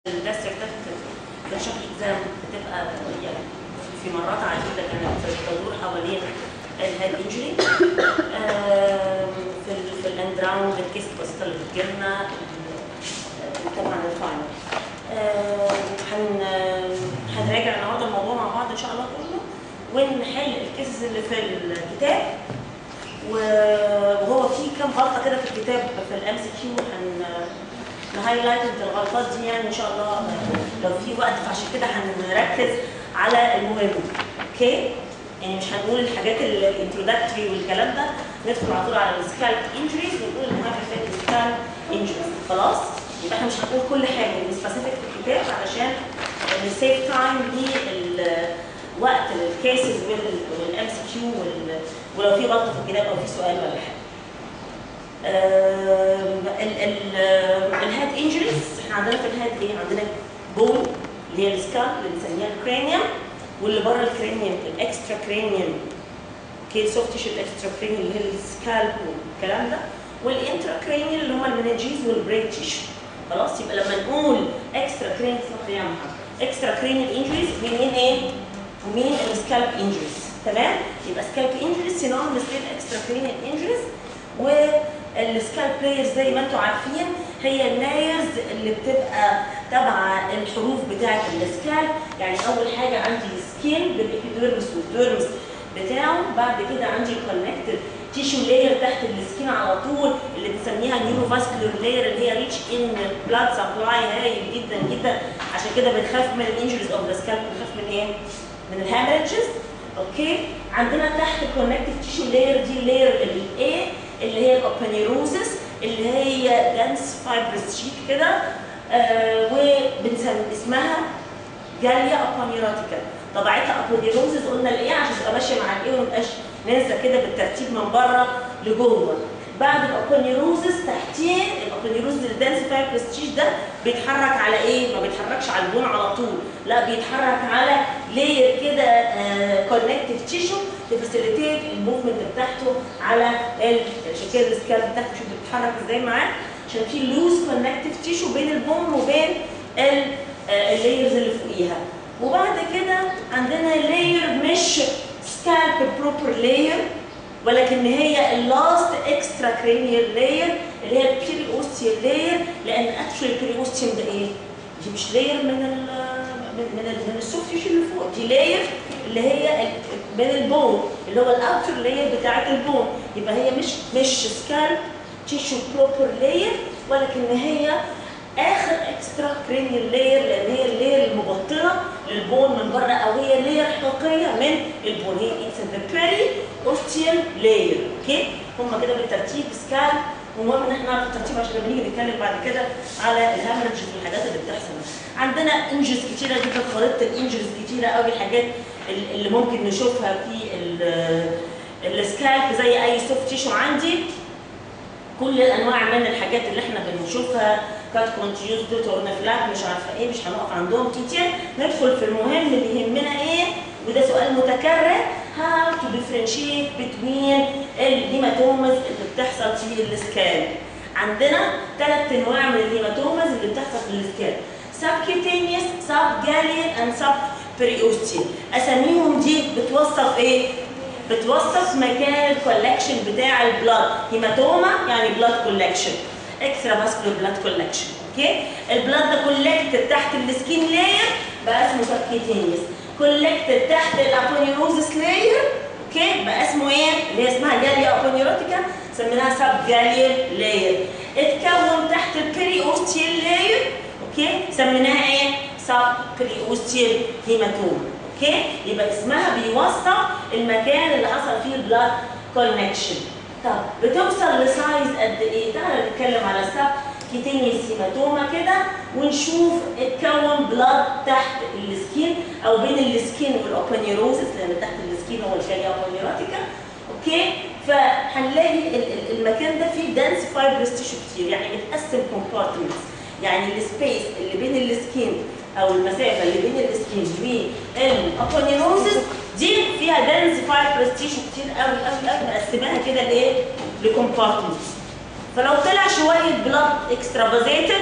البلاستر سيرتيفيكت في الشهر اكزام بتبقى يعني في مرات عديده كانت تدور حوالين الهيد انجري في ال في الاند راوند الكيس بسيطه اللي بتجيلنا طبعا الفاينل هن هنراجع النهارده الموضوع مع بعض ان شاء الله كله ونحل الكيسز اللي في الكتاب وهو في كام غلطه كده في الكتاب في الام سي كيو هن نهايلايت الغلطات دي يعني ان شاء الله لو في وقت فعشان كده هنركز على المهم اوكي يعني مش هنقول الحاجات الانترودكتوري والكلام ده ندخل على طول على السكالب انجريز ونقول المهم في السكالب انجريز خلاص يبقى احنا مش هنقول كل حاجه سبيسيفيك في الكتاب علشان نسيف تايم لوقت الكيسز والام سي كيو ولو في غلطه في الكتاب او في سؤال ولا حاجه الهيد انجريز احنا عندنا في الهيد ايه؟ عندنا بون اللي هي السكال اللي بنسميها الكرانيوم واللي بره الكرانيوم الاكسترا كرانيوم اوكي سوفت تيشو الاكسترا كرانيوم اللي هي السكالب والكلام ده والانترا كرانيوم اللي هم المناجيز والبرين تيشو خلاص يبقى لما نقول اكسترا كرانيوم يا محمد اكسترا كرانيوم انجريز مين ايه؟ ومين السكالب انجريز تمام؟ يبقى سكالب انجريز سينونيمس للاكسترا كرانيوم انجريز والسكالب بلايرز زي ما انتم عارفين هي اللايرز اللي بتبقى تبع الحروف بتاعه السكالب يعني اول حاجه عندي سكين بالابيديرمس والديرمس بتاعه بعد كده عندي الكونكتد تيشو لاير تحت السكين على طول اللي بنسميها نيورو فاسكولار لاير اللي هي ريتش ان بلاد سبلاي هايل جدا جدا عشان كده بنخاف من الانجريز اوف ذا سكالب بنخاف من ايه؟ من الهامرجز اوكي عندنا تحت الكونكتيف تيشو لاير دي لاير الايه اللي هي الاوبنيروزس اللي هي دانس فايبرس شيت كده آه وبنسمي اسمها جاليا ابونيروتيكا طبيعتها ابونيروزس قلنا الايه عشان تبقى ماشيه مع الايه وما نبقاش ننزل كده بالترتيب من بره لجوه بعد الابونيروزس تحتيه الابونيروزس الدانس فايبرس شيت ده بيتحرك على ايه؟ ما بيتحركش على البون على طول لا بيتحرك على لاير كده كونكتيف تيشو تفاسيليتيت الموفمنت بتاعته على عشان كده السكالب بتاعته شوف بتتحرك ازاي معاه عشان في لوز كونكتيف تيشو بين البون وبين اللايرز اللي فوقيها وبعد كده عندنا لاير مش سكالب بروبر لاير ولكن هي اللاست اكسترا كرينيال لاير اللي هي البيري اوستيال لاير لان اكشولي البيري اوستيوم ده ايه؟ دي مش لاير من ال من من, من السوفت تيشو اللي فوق دي لاير اللي هي من البون اللي هو الاوتر لاير بتاعت البون يبقى هي مش مش سكالب تيشو بروبر لاير ولكن هي اخر اكسترا كرينيال لاير لان هي اللاير المبطنه للبون من بره او هي لاير حقيقيه من البون هي اتس ذا بيري اوستيال لاير اوكي هم كده بالترتيب سكال ومهم ان احنا نعرف الترتيب عشان لما نيجي نتكلم بعد كده على الهامرجز والحاجات اللي بتحصل عندنا انجز كتيره دي في خريطه الانجز كتيره قوي الحاجات اللي ممكن نشوفها في السكالب زي اي سوفت تيشو عندي كل الانواع من الحاجات اللي احنا بنشوفها كات كونتيوز دوتورنفلاك مش عارفه ايه مش هنقف عندهم كتير ندخل في المهم اللي يهمنا ايه وده سؤال متكرر how to differentiate between الهيماتومز اللي بتحصل في السكان عندنا ثلاث انواع من الهيماتومز اللي بتحصل في السكان subcutaneous subgalian and subperiosteal اساميهم دي بتوصف ايه بتوصف مكان الكولكشن بتاع البلاد هيماتوما يعني بلاد كولكشن اكسترا فاسكولار بلاد كولكشن اوكي البلاد ده كولكتد تحت السكين لاير بقى اسمه سبكيتينيوس كولكتد تحت الابونيروزس لاير اوكي بقى اسمه ايه اللي هي اسمها جاليا ابونيروتيكا سميناها سب جاليا لاير اتكون تحت البيري اوستيال لاير اوكي سميناها ايه سب بيري اوستيال هيماتوما اوكي يبقى اسمها بيوصف المكان اللي حصل فيه البلاد كونكشن طب بتوصل لسايز قد ايه؟ تعالى نتكلم على سب كيتينيس هيماتوما كده ونشوف اتكون بلاد تحت السكين او بين السكين والاوبنيروزس لان تحت السكين هو الكاليا اوبنيروتيكا اوكي فهنلاقي المكان ده فيه دانس فايبرس تيشو كتير يعني متقسم كومبارتمنتس يعني السبيس اللي بين السكين او المسافه اللي بين السكين والابونيروزس دي فيها دنس فايبرس تيشو كتير قوي قوي قوي مقسماها كده لايه؟ لكومبارتمنتس فلو طلع شويه بلاد اكسترافازيتد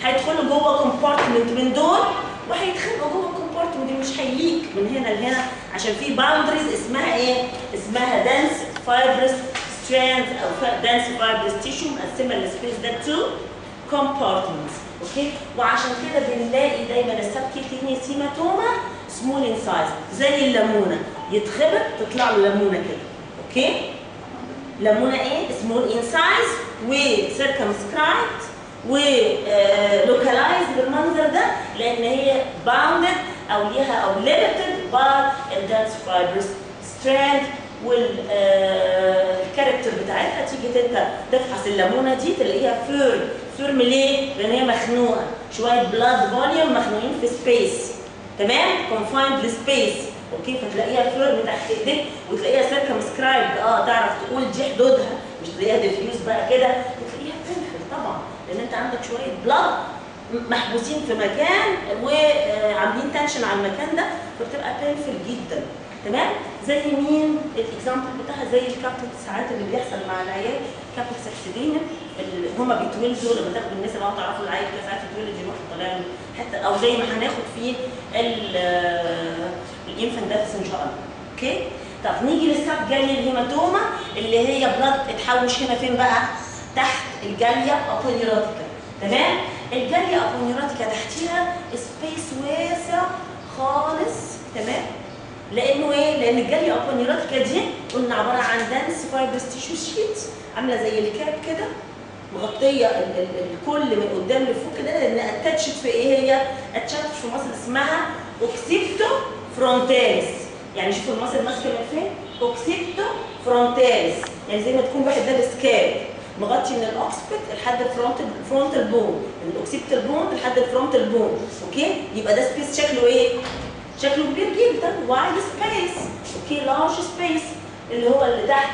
هيدخلوا جوه كومبارتمنت من دول وهيتخانقوا جوه كومبارتمنت مش هيليك من هنا لهنا عشان في باوندريز اسمها ايه؟ اسمها دانس فايبرس ستراند او دانس فايبرس تيشو مقسمه السبيس ده تو كومبارتمنتس اوكي وعشان كده بنلاقي دايما السبكيتينيوس هيماتوما سمول ان سايز زي الليمونه يتخبط تطلع له ليمونه كده اوكي ليمونه ايه سمول ان سايز وسيركمسكرايبد ولوكالايز بالمنظر ده لان هي باوندد او ليها او ليميتد باي الدانس فايبرز ستراند والكاركتر بتاعتها تيجي انت تفحص الليمونه دي تلاقيها فيرم فيرم ليه؟ لان هي مخنوقه شويه بلاد فوليوم مخنوقين في سبيس تمام؟ كونفايند لسبيس اوكي فتلاقيها فيرم تحت ايديك وتلاقيها سيركمسكرايبد اه تعرف تقول دي حدودها مش تلاقيها ديفيوز بقى كده وتلاقيها بتنفل طبعا لان انت عندك شويه بلاد محبوسين في مكان وعاملين تنشن على المكان ده فبتبقى بينفل جدا تمام زي مين الاكزامبل بتاعها زي الكابتل ساعات اللي بيحصل مع العيال كابتل سكسدين اللي هما بيتولدوا لما تاخدوا الناس اللي تعرفوا العيال كده ساعات يتولد يروح طالع حتى او زي ما هناخد في الانفنت داثس ان شاء الله اوكي طب نيجي للسب جاليه الهيماتوما اللي هي بلاد اتحوش هنا فين بقى تحت الجاليه ابونيراتيكا تمام الجاليه ابونيراتيكا تحتيها سبيس واسع خالص تمام لانه ايه؟ لان الجاليه ابونيراتيكا دي قلنا عباره عن دانس فايبرس تيشو شيت عامله زي الكاب كده مغطيه ال ال الكل من قدام لفوق كده لان اتاتشت في ايه هي؟ اتاتشت في مصر اسمها اوكسيبتو فرونتاليس يعني شوفوا المصر ماسكه من فين؟ اوكسيبتو فرونتاليس يعني زي ما تكون واحد لابس كاب مغطي من الاوكسبت لحد الفرونتال فرونتال بون من الاوكسيبتال بون لحد الفرونتال بون اوكي يبقى ده سبيس شكله ايه؟ شكله كبير جدا وايد سبيس اوكي لارج سبيس اللي هو اللي تحت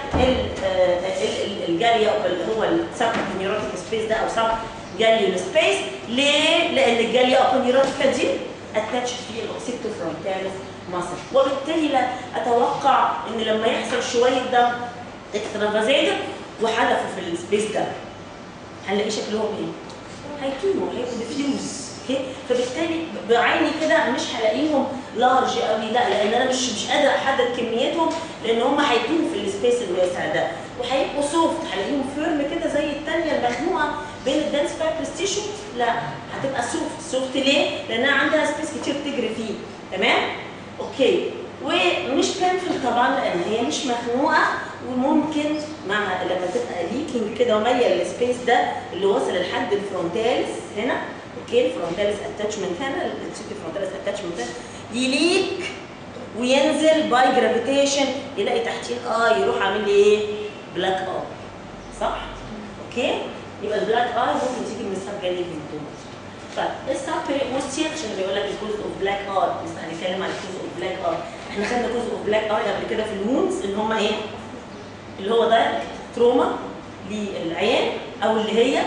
الجاليه اللي هو السب نيوروتيك سبيس ده او سب جاليون سبيس ليه؟ لان الجاليه ابونيوروتيكا دي اتاتش في الاوكسيبتو فرونتاليس مصر وبالتالي لا اتوقع ان لما يحصل شويه دم اكسترافازيتد وحدفوا في السبيس ده هنلاقي شكلهم ايه؟ هيكونوا هيبقوا ديفيوز اوكي فبالتالي بعيني كده مش هلاقيهم لارج قوي لا لان انا مش مش قادره احدد كميتهم لان هم هيكونوا في السبيس الواسع ده وهيبقوا سوفت هلاقيهم فيرم كده زي الثانيه المخنوقه بين الدانس فايبرس تيشو لا هتبقى سوفت سوفت ليه؟ لانها عندها سبيس كتير تجري فيه تمام؟ اوكي ومش بينفل طبعا لان هي مش مخنوقه وممكن مع لما تبقى ليكينج كده وميل السبيس ده اللي وصل لحد الفرونتاليس هنا اوكي الفرونتاليس اتاتشمنت هنا السيتي فرونتاليس اتاتشمنت هنا يليك وينزل باي جرافيتيشن يلاقي تحتيه اه يروح عامل لي ايه؟ بلاك اي صح؟ اوكي؟ يبقى البلاك اي ممكن تيجي من السب جالي من طيب السب بصي عشان بيقول لك الجزء اوف بلاك اي بس هنتكلم عن الجزء اوف بلاك اي احنا خدنا جزء اوف بلاك اي قبل كده في الوونز اللي هم ايه؟ اللي هو ده تروما للعين او اللي هي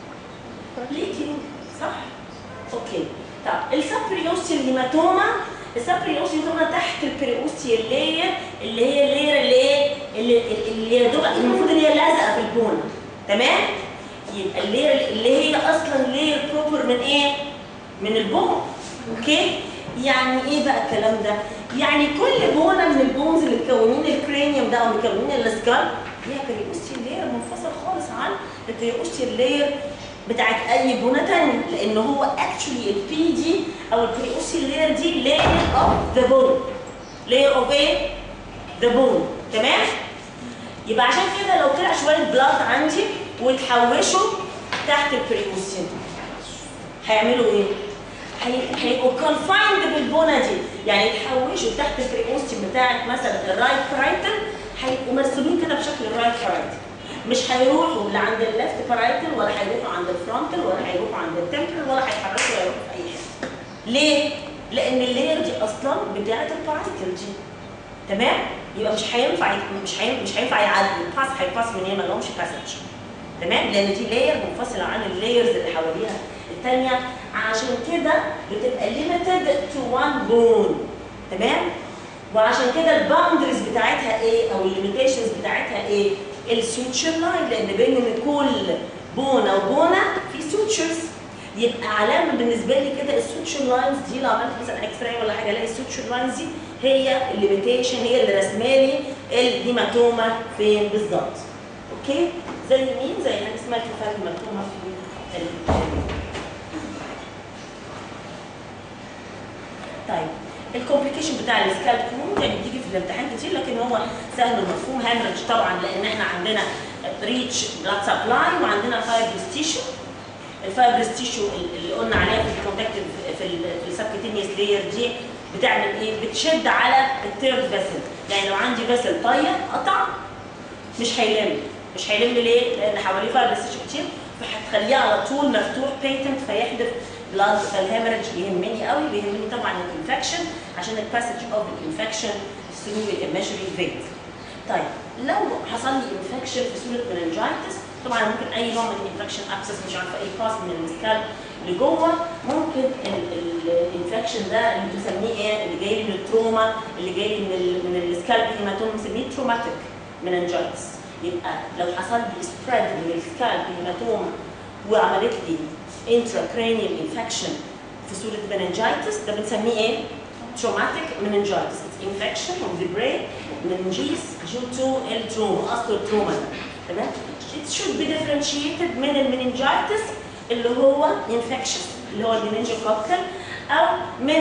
ليكينج صح؟ اوكي طب السبريوسيال هيماتوما السبريوسيال هيماتوما تحت البريوسيال لاير اللي هي اللاير اللي ايه؟ اللي اللي يا دوب المفروض ان هي لازقه في البون تمام؟ يبقى اللاير اللي هي اصلا لاير بروبر من ايه؟ من البون اوكي؟ يعني ايه بقى الكلام ده؟ يعني كل بونه من البونز اللي مكونين الكرينيوم ده او مكونين السكال ليها بريوستيال لاير منفصل خالص عن البريوستيال لاير بتاعت اي بونه ثانيه لان هو اكشولي البي دي او البريوستيال لاير دي لاير اوف ذا بون لاير اوف ايه؟ ذا بون تمام؟ يبقى عشان كده لو طلع شويه بلاد عندي وتحوشوا تحت البريوستيال هيعملوا ايه؟ هيبقوا كونفايند بالبونه دي يعني يتحوشوا تحت البريوستيوم بتاعت مثلا الرايت بارايتل هيبقوا مرسومين كده بشكل الرايت بارايتل مش هيروحوا لا عند الليفت بارايتل ولا هيروحوا عند الفرونتال ولا هيروحوا عند التمبرال ولا هيتحركوا ولا يروحوا في اي حته ليه؟ لان اللاير دي اصلا بتاعت البارايتل دي تمام؟ يبقى مش هينفع مش هينفع مش هينفع يعدي الباس هيباس من هنا ما لهمش باسج تمام؟ لان دي لاير منفصله عن اللايرز اللي حواليها الثانيه عشان كده بتبقى limited to one bone تمام وعشان كده الباوندريز بتاعتها ايه او الليميتيشنز بتاعتها ايه السوتشر لاين لان بين ان كل بونه وبونه في سوتشرز يبقى علامه بالنسبه لي كده السوتشر لاينز دي لو عملت مثلا اكس راي ولا حاجه الاقي السوتشر لاينز دي هي الليميتيشن هي اللي رسمه لي الهيماتوما فين بالظبط اوكي زي مين زي حاجه اسمها كفايه هيماتوما في ال- طيب الكومبليكيشن بتاع السكالب كوند يعني بتيجي في الامتحان كتير لكن هو سهل ومفهوم هامرج طبعا لان احنا عندنا ريتش بلاد سبلاي وعندنا فايبرس تيشو الفايبرس تيشو اللي قلنا عليها في الكونتاكتيف في ال- في السبكتينيوس لاير دي بتعمل ايه؟ بتشد على التيرد فيسل يعني لو عندي فيسل طاير قطع مش هيلم مش هيلم ليه؟ لان حواليه فايبرس تيشو كتير فهتخليه على طول مفتوح بيتنت فيحدث بلاد فالهيمرج يهمني قوي بيهمني طبعا الانفكشن عشان الباسج اوف الانفكشن ثرو الميجري فيت طيب لو حصل لي انفكشن في صوره مننجايتس طبعا ممكن اي نوع من الانفكشن ابسس مش عارفه اي باس من السكالب لجوه ممكن الانفكشن ده اللي بنسميه ايه اللي جاي لي من التروما اللي جاي لي من ال من السكالب هيماتوما بنسميه تروماتيك مننجايتس يبقى لو حصل لي سبريد من السكالب هيماتوما وعملت لي intracranial infection في صورة meningitis ده بنسميه ايه؟ traumatic meningitis it's infection of the brain meninges due to التروما اصل التروما ده تمام؟ it should be differentiated من المننجايتس اللي هو infectious اللي هو المننجوكوكل او من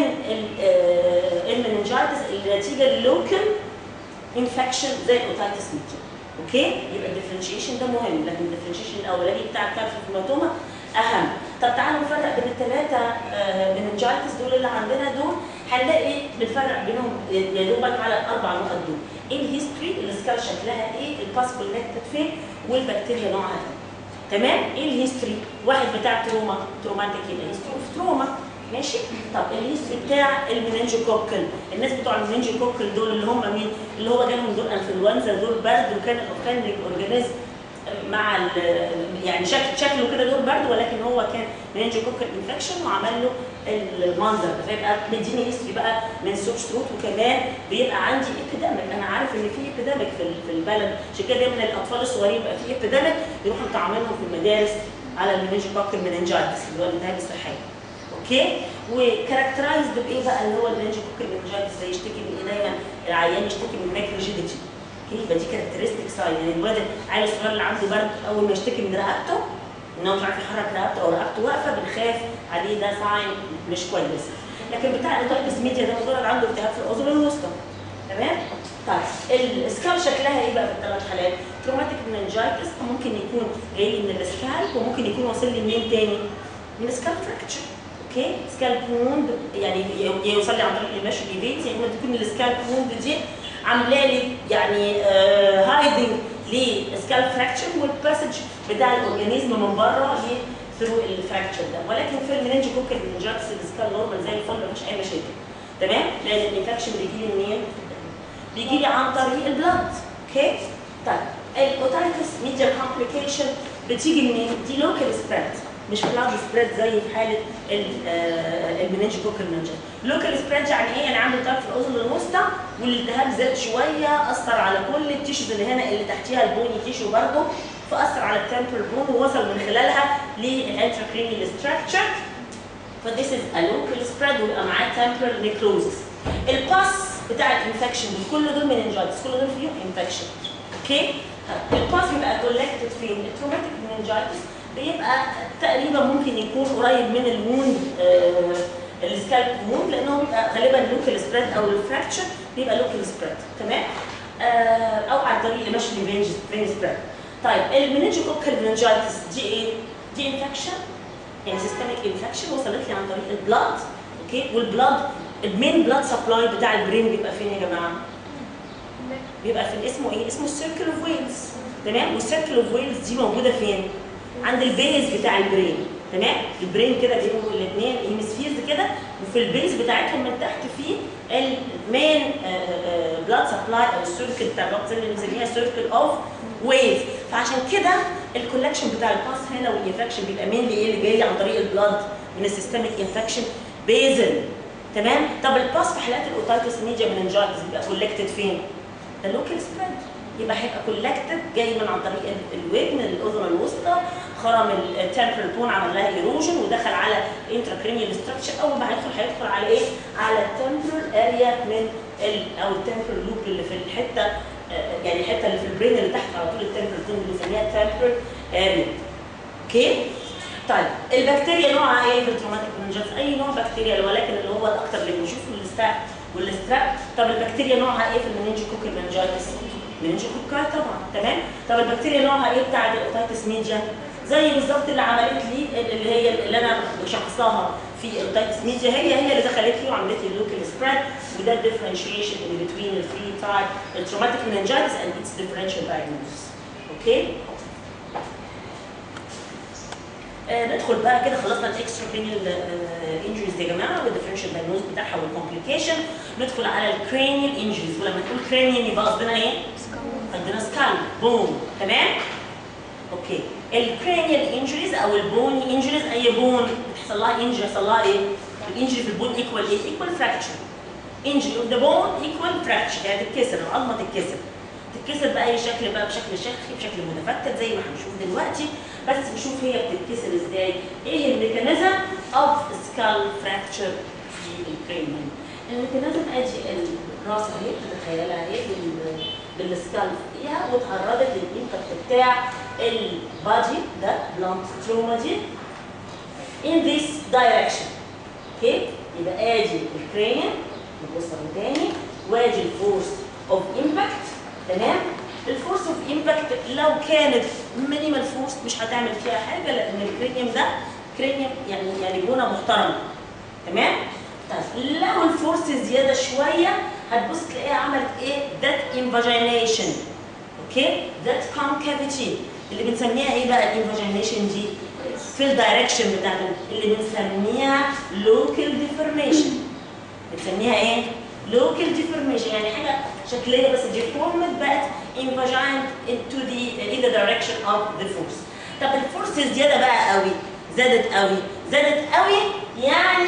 المننجايتس اللي نتيجه للوكال انفكشن زي الاوتايتس ميديا اوكي يبقى الديفرنشيشن ده مهم لكن الديفرنشيشن الاولاني بتاع الكارفوماتوما اهم طب تعالوا نفرق بين الثلاثه مننجايتس دول اللي عندنا دول هنلاقي بنفرق بينهم يا دوبك على الاربع نقط دول ايه الهيستوري السكال شكلها ايه الباس كولكتد فين والبكتيريا نوعها ايه تمام ايه الهيستوري واحد بتاع تروما تروماتيك يبقى هيستوري اوف تروما ماشي طب الهيستوري بتاع المننجوكوكل الناس بتوع المننجوكوكل دول اللي هم مين اللي هو جالهم دول انفلونزا دول برد وكان اوفندنج اورجانيزم مع ال- يعني شكل شكله كده دور برد ولكن هو كان مننجوكوكل انفكشن وعمل له المنظر ده فيبقى مديني هيستوري بقى من سوتش تروت وكمان بيبقى عندي ابيديميك انا عارف ان في ابيديميك في ال- في البلد عشان كده دايما الاطفال الصغيرين بيبقى في ابيديميك يروحوا مطعمينهم في المدارس على المننجوكوكل مننجايتس اللي هو الالتهاب الصحي اوكي وكاركترايزد بايه بقى اللي هو المننجوكوكل مننجايتس زي يشتكي من ايه دايما العيان يشتكي من ماك ريجيديتي اوكي يبقى دي كاركترستيك ساين يعني الولد العيل الصغير اللي عنده برد اول ما يشتكي من رقبته ان هو مش عارف يحرك رقبته او رقبته واقفه بنخاف عليه ده ساين مش كويس لكن بتاع الاوتايتس ميديا ده مجرد عنده التهاب في الاذن الوسطى تمام طيب السكال شكلها ايه بقى في الثلاث حالات تروماتيك مننجايتس ممكن يكون جاي لي من السكال وممكن يكون واصل لي منين تاني من السكال فراكتشر اوكي سكال ووند يعني ي- يوصل لي عن طريق المشي بيت يعني ممكن تكون السكال ووند دي عامله لي يعني هايدنج لسكال فراكشر والباسج بتاع الاورجانيزم من بره ثرو الفراكشر ده ولكن في المننجوكوكال مننجايتس السكال نورمال زي الفل مفيش اي مشاكل تمام لان الانفكشن بيجي لي منين؟ بيجي لي عن طريق البلاد اوكي طيب الاوتايتس ميديا كومبليكيشن بتيجي منين؟ دي لوكال سبريد مش بلاد سبريد زي في حاله المننجوكوكال مننجايتس لوكال سبريد يعني ايه؟ يعني عنده التهاب في الاذن الوسطى والالتهاب زاد شويه اثر على كل التيشوز اللي هنا اللي تحتيها البوني تيشو برضه فاثر على التمبل بون ووصل من خلالها للانتراكرينيال ستراكشر فديس از ا لوكال سبريد ويبقى معاه تمبل نيكروزس الباس بتاع الانفكشن دول كل دول مننجايتس كل دول فيهم انفكشن اوكي الباس بيبقى كولكتد فين التروماتيك مننجايتس بيبقى تقريبا ممكن يكون قريب من الوند آه السكالب ووند لان هو بيبقى غالبا لوكال سبريد او الفراكشر بيبقى لوكال سبريد تمام آه او عن طريق المشي الفين فين سبريد طيب المننجوكوكال مننجايتس دي ايه؟ دي انفكشن يعني سيستميك انفكشن وصلت لي عن طريق البلاد اوكي والبلاد المين بلاد سبلاي بتاع البرين بيبقى فين يا جماعه؟ بيبقى في اسمه ايه؟ اسمه السيركل اوف ويلز تمام؟ والسيركل اوف ويلز دي موجوده فين؟ عند البيز بتاع البرين تمام؟ البرين كده بيبقوا الاثنين هيمسفيرز كده وفي البيز بتاعتهم من تحت في المين بلاد سبلاي او السيركل بتاع البلاد اللي بنسميها سيركل اوف ويلز فعشان كده الكولكشن بتاع الباس هنا والانفكشن بيبقى مين ايه اللي جاي لي عن طريق البلاد من السيستميك انفكشن بيزل تمام طب الباس في حالات الاوتايتس ميديا مننجايتس بيبقى كولكتد فين؟ ده لوكال سبريد يبقى هيبقى كولكتد جاي من عن طريق ال- الودن الاذن الوسطى خرم التمبرال بون عمل لها ايروجن ودخل على انتراكرينيال ستراكشر اول ما هيدخل هيدخل على ايه؟ على التمبرال اريا من ال او التمبرال لوب اللي في الحته آه، يعني الحته اللي في البرين اللي تحت على طول التمبرال بون اللي بنسميها تمبرال اريا اوكي؟ طيب البكتيريا نوعها ايه في التروماتيك مننجايتس؟ اي نوع بكتيريا ولكن اللي هو الاكثر اللي بنشوفه الستاف والستراب طب البكتيريا نوعها ايه في المننجوكوكال مننجايتس؟ مننجوكوكال طبعا تمام طب البكتيريا نوعها ايه بتاعت الاوتيتس ميديا؟ زي بالظبط اللي عملت لي اللي هي اللي انا شخصتها في الاوتيتس ميديا هي هي اللي دخلت لي وعملت لي اللوكال سبريد وده الديفرنشيشن اللي بين الثري تايب التروماتيك مننجايتس اند اتس ديفرنشال دايجنوستس اوكي؟ آه، ندخل بقى كده خلصنا الاكسترا كرينيال انجريز يا جماعه والديفرنشال دايجنوز بتاعها والكومبليكيشن ندخل على الكرينيال انجريز ولما نقول كرينيال يبقى قصدنا ايه؟ عندنا سكال بون تمام؟ اوكي الكرينيال انجريز او البوني انجريز اي بون بتحصل لها انجري يحصل لها ايه؟ الانجري في البون ايكوال ايه؟ ايكوال فراكشر انجري اوف ذا بون ايكوال فراكشر يعني تتكسر العظمه تتكسر تتكسر باي شكل بقى بشكل شخصي بشكل متفتت زي ما هنشوف دلوقتي بس نشوف هي بتتكسر ازاي ايه الميكانيزم اوف سكال فراكتشر في الكرينيوم الميكانيزم ادي الراس اهي تتخيلها اهي بال- بالسكال فيها واتعرضت للامباكت بتاع البادي ده بلانت تروما دي in this direction اوكي يبقى ادي الكرينيوم نبص على تاني وادي الفورس اوف امباكت تمام الفورس اوف امباكت لو كانت مينيمال فورس مش هتعمل فيها حاجه لان الكرينيوم ده كرينيوم يعني يعني بونه محترمه تمام طيب لو الفورس زياده شويه هتبص تلاقيها عملت ايه ذات انفاجينيشن اوكي ذات كونكافيتي اللي بنسميها ايه بقى الانفاجينيشن دي في الدايركشن بتاعته اللي بنسميها لوكال ديفورميشن بنسميها ايه لوكال ديفورميشن يعني حاجه شكليه بس ديفورمد بقت انفاجينت into the in the direction of the force طب الفورس زياده بقى قوي زادت قوي زادت قوي يعني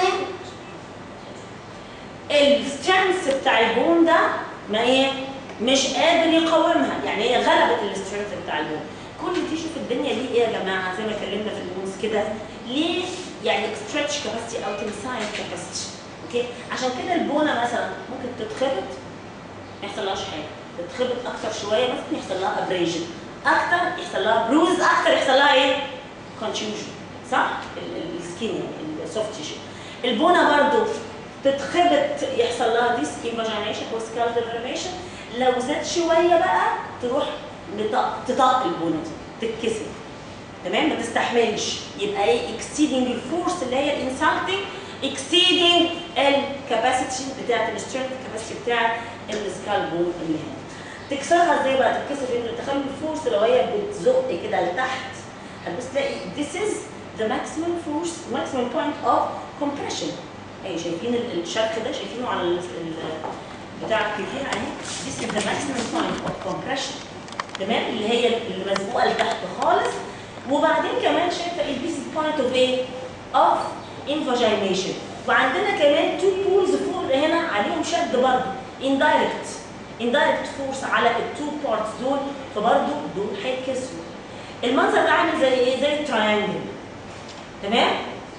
السترينث بتاع البون ده ما ايه مش قادر يقاومها يعني هي غلبت السترينث بتاع البون كل دي شوف الدنيا ليه ايه يا جماعه زي ما اتكلمنا في البونز كده ليه يعني ستريتش كاباسيتي او تنسايل كاباسيتي اوكي عشان كده البونه مثلا ممكن تتخبط ما يحصلهاش حاجه تتخبط اكتر شويه مثلا يحصل لها ابريجن اكتر يحصل لها بروز اكتر يحصل لها ايه كونتيوجن صح السكين يعني السوفت تيشو البونه برضو تتخبط يحصل لها ديس ايماجينيشن او سكال ديفورميشن لو زاد شويه بقى تروح نطق- تطق البونه دي تتكسر تمام ما تستحملش يبقى ايه exceeding الفورس اللي هي الانسالتنج exceeding الكاباسيتي بتاعت السترينث كاباسيتي بتاعت السكال بون اللي هنا تكسرها ازاي بقى تتكسر ان تخلي الفورس لو هي بتزق كده لتحت هتبص تلاقي this is the maximum force maximum point of compression اهي شايفين ال- الشرخ ده شايفينه على ال- ال- بتاع الكيكيه اهي this is the maximum point of compression تمام اللي هي اللي مزقوقه لتحت خالص وبعدين كمان شايفه ايه this is point of ايه of invagination وعندنا كمان two pools فوق هنا عليهم شد برضه indirect indirect force على التو بارتس دول فبرضه دول هيتكسروا المنظر ده عامل زي ايه زي التراينجل تمام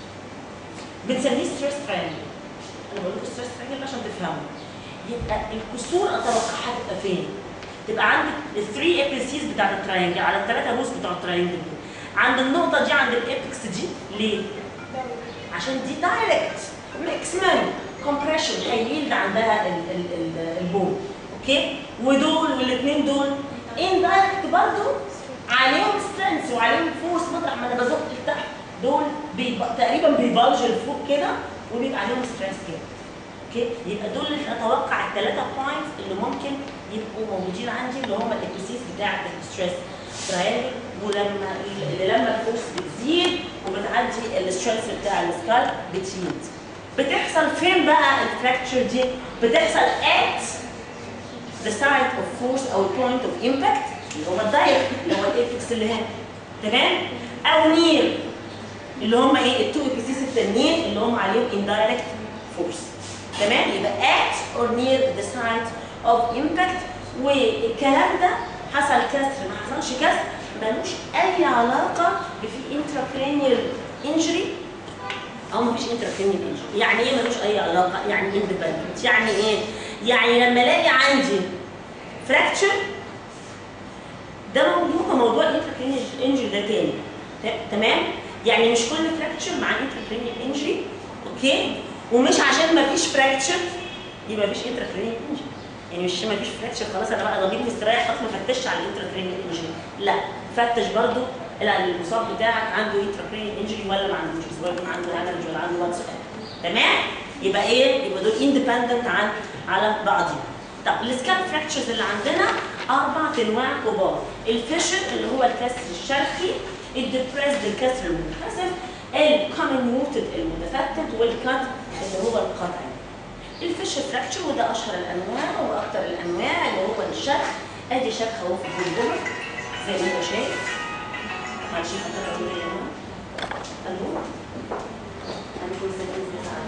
بنسميه ستريس تراينجل انا بقول لكم ستريس تراينجل عشان تفهموا يبقى الكسور اتوقع هتبقى فين تبقى عندك الثري ابيسيز بتاعت التراينجل على الثلاثه روس بتوع التراينجل دول عند النقطه دي عند الابكس دي ليه عشان دي دايركت ماكسيمم كومبريشن هيلد عندها ال- ال- ال- البون اوكي ودول والاثنين دول ان دايركت برضه عليهم سترينث وعليهم فورس مطرح ما انا بزق لتحت دول بيب... تقريبا بيبلج لفوق كده وبيبقى عليهم سترينث كده اوكي يبقى دول اللي اتوقع الثلاثه بوينتس اللي ممكن يبقوا موجودين عندي اللي هم الاكسيس بتاعه الستريس تراينجل ولما اللي لما الفورس بتزيد وبتعدي الستريس بتاع السكال بتزيد بتحصل فين بقى الفراكتشر دي؟ بتحصل at the site of force او point of impact اللي هو الدايركت اللي هو الافكس اللي هنا تمام؟ او نير اللي هم ايه التو ابيسيس التانيين اللي هم عليهم indirect force تمام؟ يبقى at or near the site of impact والكلام ده حصل كسر ما حصلش كسر ملوش اي علاقه بفي انتراكرينيال انجري او مفيش انتراكرينيال انجري يعني ايه ملوش اي علاقه يعني اندبندنت يعني ايه يعني لما الاقي عندي فراكتشر ده موضوع موضوع الانتراكرينيال انجري ده تاني ت- تمام يعني مش كل فراكتشر مع انتراكرينيال انجري اوكي ومش عشان ما فيش فراكتشر يبقى مفيش انتراكرينيال انجري يعني مش ما فيش فراكتشر خلاص انا بقى ضميري مستريح خلاص ما فتشش على الانتراكرينيال انجري لا فتش برضو لا المصاب بتاعك عنده انتراكرينيال انجري ولا ما عندوش سواء يكون عنده هامرج ولا عنده واتس تمام يبقى ايه يبقى دول اندبندنت عن على بعضهم طب السكاب فراكتشرز اللي عندنا اربع انواع كبار الفيشر اللي هو الكسر الشرخي الديبريسد الكسر المنحسف الكومنيوتد المتفتت والكات اللي هو القطعي الفيشر فراكتشر وده اشهر الانواع واكثر الانواع اللي هو الشرخ ادي شرخ اهو في الجمجمه زي ما انت شايف معلش حضرتك اقول ايه يا جماعه الو هنقول زي ما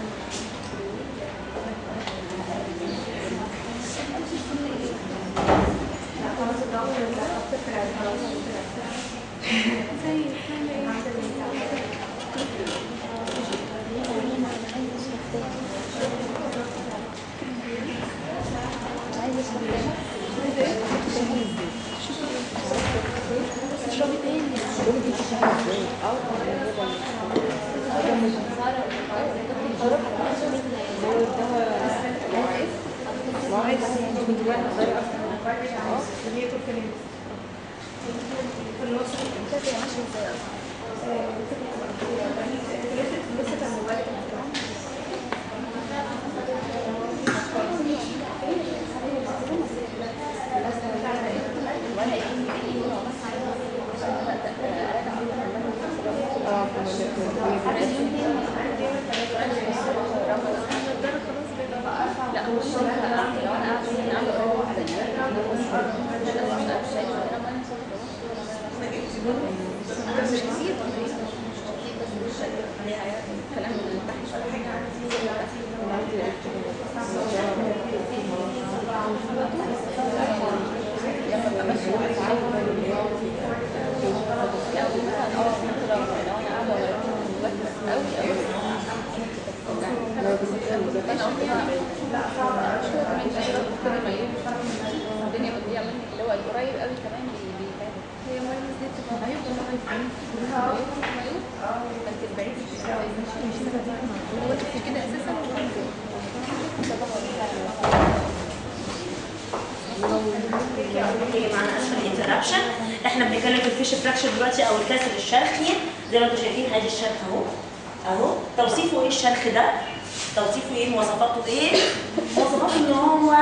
هي معانا اسفل انترابشن احنا بنتكلم في الفيش فراكشر دلوقتي او الكسر الشرخي زي ما انتم شايفين ادي الشرخ اهو اهو توصيفه ايه الشرخ ده؟ توصيفه ايه مواصفاته ايه؟ مواصفاته ان هو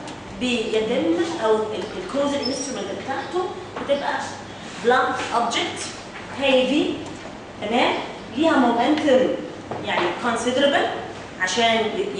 بيدل او الكوزل انسترومنت بتاعته بتبقى بلانك اوبجكت هيفي تمام؟ ليها مومنتم يعني considerable عشان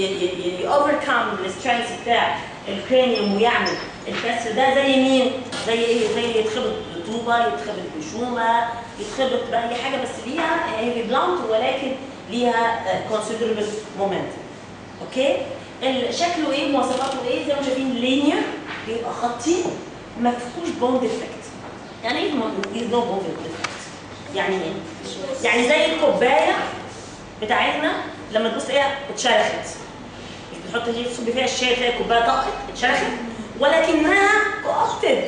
يوفركم السترينث بتاع الكرانيوم ويعمل الكسر ده زي مين؟ زي ايه؟ زي يتخبط بطوبه، يتخبط بشومه، يتخبط باي حاجه بس ليها هي بلانت ولكن ليها كونسيدربل مومنت. اوكي؟ ال- شكله ايه؟ مواصفاته ايه؟ زي ما شايفين لينير بيبقى خطي ما فيهوش بوند افكت. يعني ايه نو بوند افكت؟ يعني ايه؟ يعني زي الكوبايه بتاعتنا لما تبص تلاقيها اتشرخت مش بتحط دي تصب فيها الشاي تلاقي الكوبايه طقت اتشرخت ولكنها كوفتد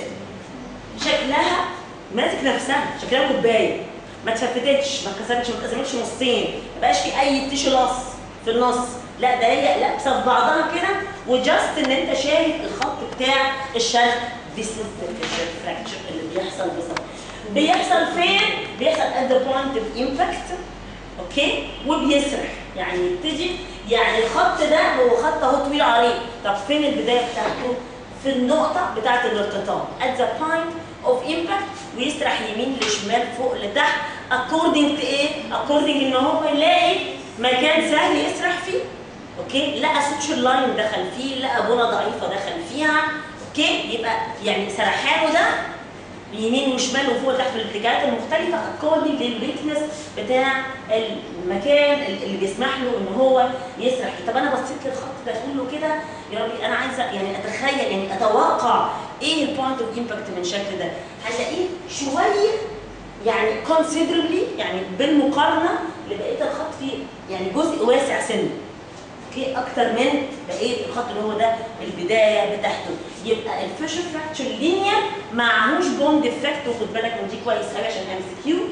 شكلها ماسك نفسها شكلها كوبايه ما اتفتتش ما اتكسرتش ما اتقسمتش نصين ما بقاش في اي تيشو لص في النص لا ده هي لابسه في بعضها كده وجاست ان انت شايف الخط بتاع الشرخ This is the fissure fracture اللي بيحصل بالظبط بيحصل فين؟ بيحصل at the point of impact اوكي وبيسرح يعني يبتدي يعني الخط ده هو خط اهو طويل عريض طب فين البدايه بتاعته؟ في النقطه بتاعه الارتطام at the point of impact ويسرح يمين لشمال فوق لتحت according to ايه؟ according ان هو يلاقي مكان سهل يسرح فيه اوكي لقى سوتشر لاين دخل فيه لقى بنى ضعيفه دخل فيها اوكي يبقى يعني سرحانه ده يمين وشمال وفوق وتحت في الاتجاهات المختلفه اكوردنج للويكنس بتاع المكان اللي بيسمح له ان هو يسرح فيه. طب انا بصيت للخط ده اقول له كده يا ربي انا عايزه يعني اتخيل يعني اتوقع ايه البوينت اوف امباكت من الشكل ده هتلاقيه شويه يعني considerably يعني بالمقارنه لبقيه الخط فيه يعني جزء واسع سنه اوكي اكتر من بقيه الخط اللي هو ده البدايه بتاعته يبقى الفيشر فراكتشر لينير معهوش بوند ديفكت وخد بالك من دي كويس قوي عشان ام سي كيو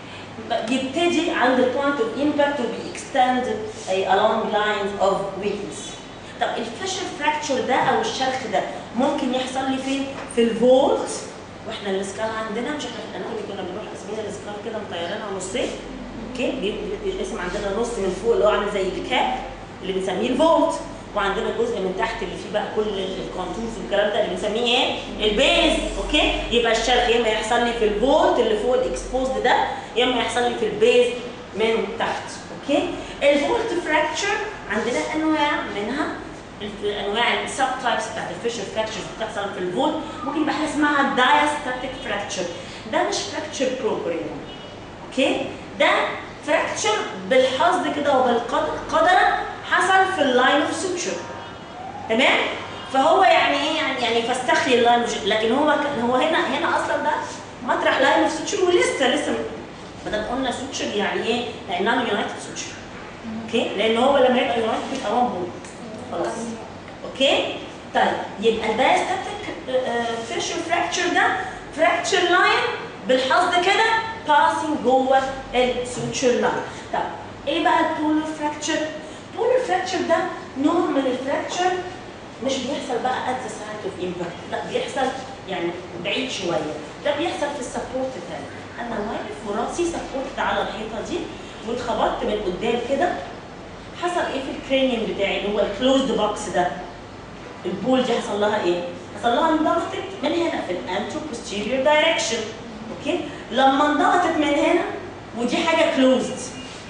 يبتدي عند البوينت اوف امباكت وبيكستند along lines of weakness طب الفيشر فراكتشر ده او الشرخ ده ممكن يحصل لي فين؟ في الفولت واحنا الاسكال عندنا مش احنا في الاناتومي كنا بنروح قاسمين الاسكال كده مطيرينها نصين اوكي بيبقى الاسم عندنا نص من فوق اللي هو عامل زي الكاب اللي بنسميه الفولت وعندنا جزء من تحت اللي فيه بقى كل الكونتورز والكلام ده اللي بنسميه ايه؟ البيز اوكي يبقى الشرخ يا اما يحصل لي في الفولت اللي فوق الاكسبوزد ده يا اما يحصل لي في البيز من تحت اوكي الفولت فراكتشر عندنا انواع منها انواع السب تايبس بتاعت الفيشر فراكتشر بتحصل في الفولت ممكن يبقى حاجه اسمها دايستاتيك فراكتشر ده مش فراكتشر بروبر اوكي ده فراكتشر بالحظ كده وبالقدر قدرا حصل في اللاين اوف سوتشر تمام فهو يعني ايه يعني يعني فاستخلي اللاين لكن هو هو هنا هنا اصلا ده مطرح لاين اوف سوتشر ولسه لسه ما دام قلنا سوتشر يعني ايه؟ يعني نون يونايتد سوتشر اوكي لان هو لما يبقى يونايتد بيبقى وان بول خلاص اوكي طيب يبقى الدايستاتيك فيشر فراكتشر ده فراكتشر لاين بالحظ كده باسنج جوه السوتشر لاين طب ايه بقى البولر فراكتشر؟ البولر فراكتشر ده نوع من الفراكتشر مش بيحصل بقى ات ذا سايت اوف امباكت لا بيحصل يعني بعيد شويه ده بيحصل في السبورت تاني انا واقف وراسي سبورت على الحيطه دي واتخبطت من قدام كده حصل ايه في الكرينيوم بتاعي اللي هو الكلوزد بوكس ده البول دي حصل لها ايه؟ حصل لها انضغطت من هنا في الانترو بوستيريور دايركشن اوكي؟ لما انضغطت من هنا ودي حاجه كلوزد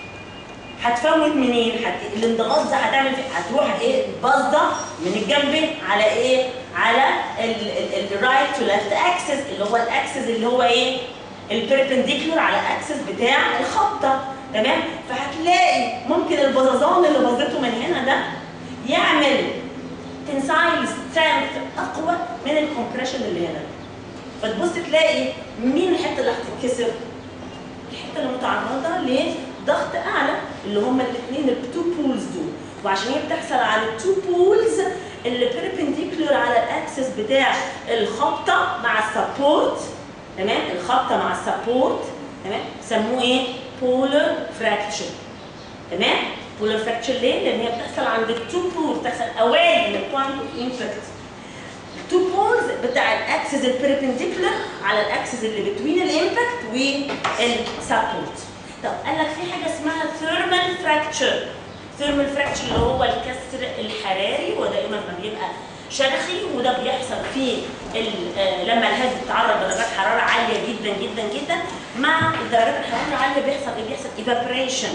هتفوت منين؟ هت... الانضغاط ده هتعمل في... هتروح ايه؟ باصده من الجنب على ايه؟ على الرايت تو ليفت اكسس اللي هو الاكسس اللي هو ايه؟ البربنديكولار على الاكسس بتاع الخبطه تمام؟ فهتلاقي ممكن البزازان اللي باظته من هنا ده يعمل تنسايل سترينث اقوى من الكومبريشن اللي هنا فتبص تلاقي مين الحته اللي هتتكسر؟ الحته اللي متعرضه لضغط اعلى اللي هم الاثنين التو بولز دول وعشان هي بتحصل على التو بولز اللي بيربنديكولار على الاكسس بتاع الخبطه مع السبورت تمام الخبطه مع السبورت تمام سموه ايه؟ بولر فراكتشر تمام؟ بولر فراكتشر ليه؟ لان هي بتحصل عند التو بولز بتحصل اوائل من البوينت اوف امباكت التو بولز بتاع الاكسس البيربنديكولار على الاكسس اللي بتوين الامباكت والسبورت طب قال لك في حاجه اسمها ثيرمال فراكتشر ثيرمال فراكتشر اللي هو الكسر الحراري ودائما ما بيبقى شرخي وده بيحصل في لما الهاد بيتعرض لدرجات حراره عاليه جدا جدا جدا مع درجات الحراره العاليه بيحصل ايه؟ بيحصل ايفابريشن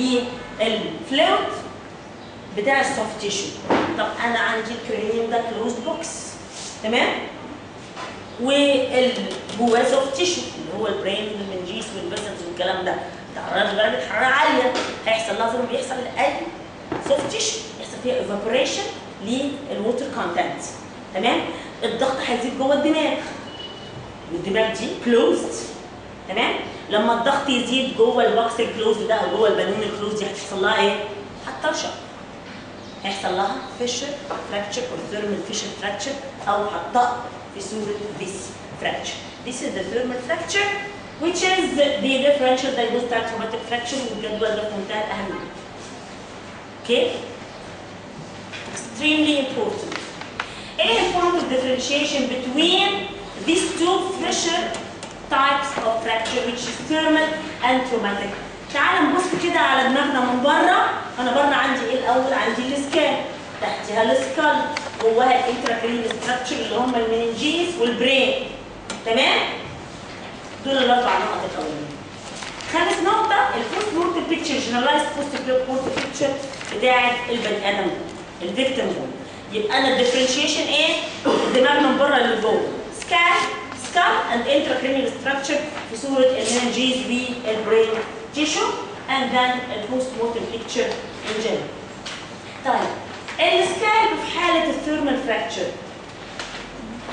للفلويد بتاع السوفت تيشو طب انا عندي الكرينيوم ده كلوز بوكس تمام؟ وجواه سوفت تيشو اللي هو البرين والمنجيس والفيسلز والكلام ده تعرض لدرجه حراره عاليه هيحصل لازم بيحصل لاي سوفت تيشو يحصل فيها ايفابوريشن للووتر كونتنت تمام الضغط هيزيد جوه الدماغ والدماغ دي كلوزد تمام لما الضغط يزيد جوه البوكس الكلوز ده او جوه البالون الكلوز دي هتحصل لها ايه؟ هتطرشق هيحصل لها فيشر فراكتشر او ثيرمال فيشر فراكتشر او هتطق في صوره this fracture. This is the thermal fracture which is the differential diagnostic traumatic fracture والجدول ده في منتهى الأهمية. Okay? Extremely important. ايه point of differentiation between these two fissure types of fracture which is thermal and traumatic. تعال نبص كده على دماغنا من بره انا بره عندي ايه الاول عندي السكان تحتها السكال جواها الانتراكرين ستراكشر اللي هم المننجيز والبرين تمام دول الاربع نقط الاولانيين خامس نقطة البوست مورتم بيكتشر جنرالايز بوست مورتم بيكتشر بتاعت البني ادم الفيكتيم دول يبقى انا الديفرنشيشن ايه؟ الدماغ من بره لجوه سكان سكال اند انتراكرينيال ستراكشر في صورة المننجيز والبرين تيشو and then البوست مورتم بيكتشر in general. طيب السكالب في حالة الثيرمال فراكتشر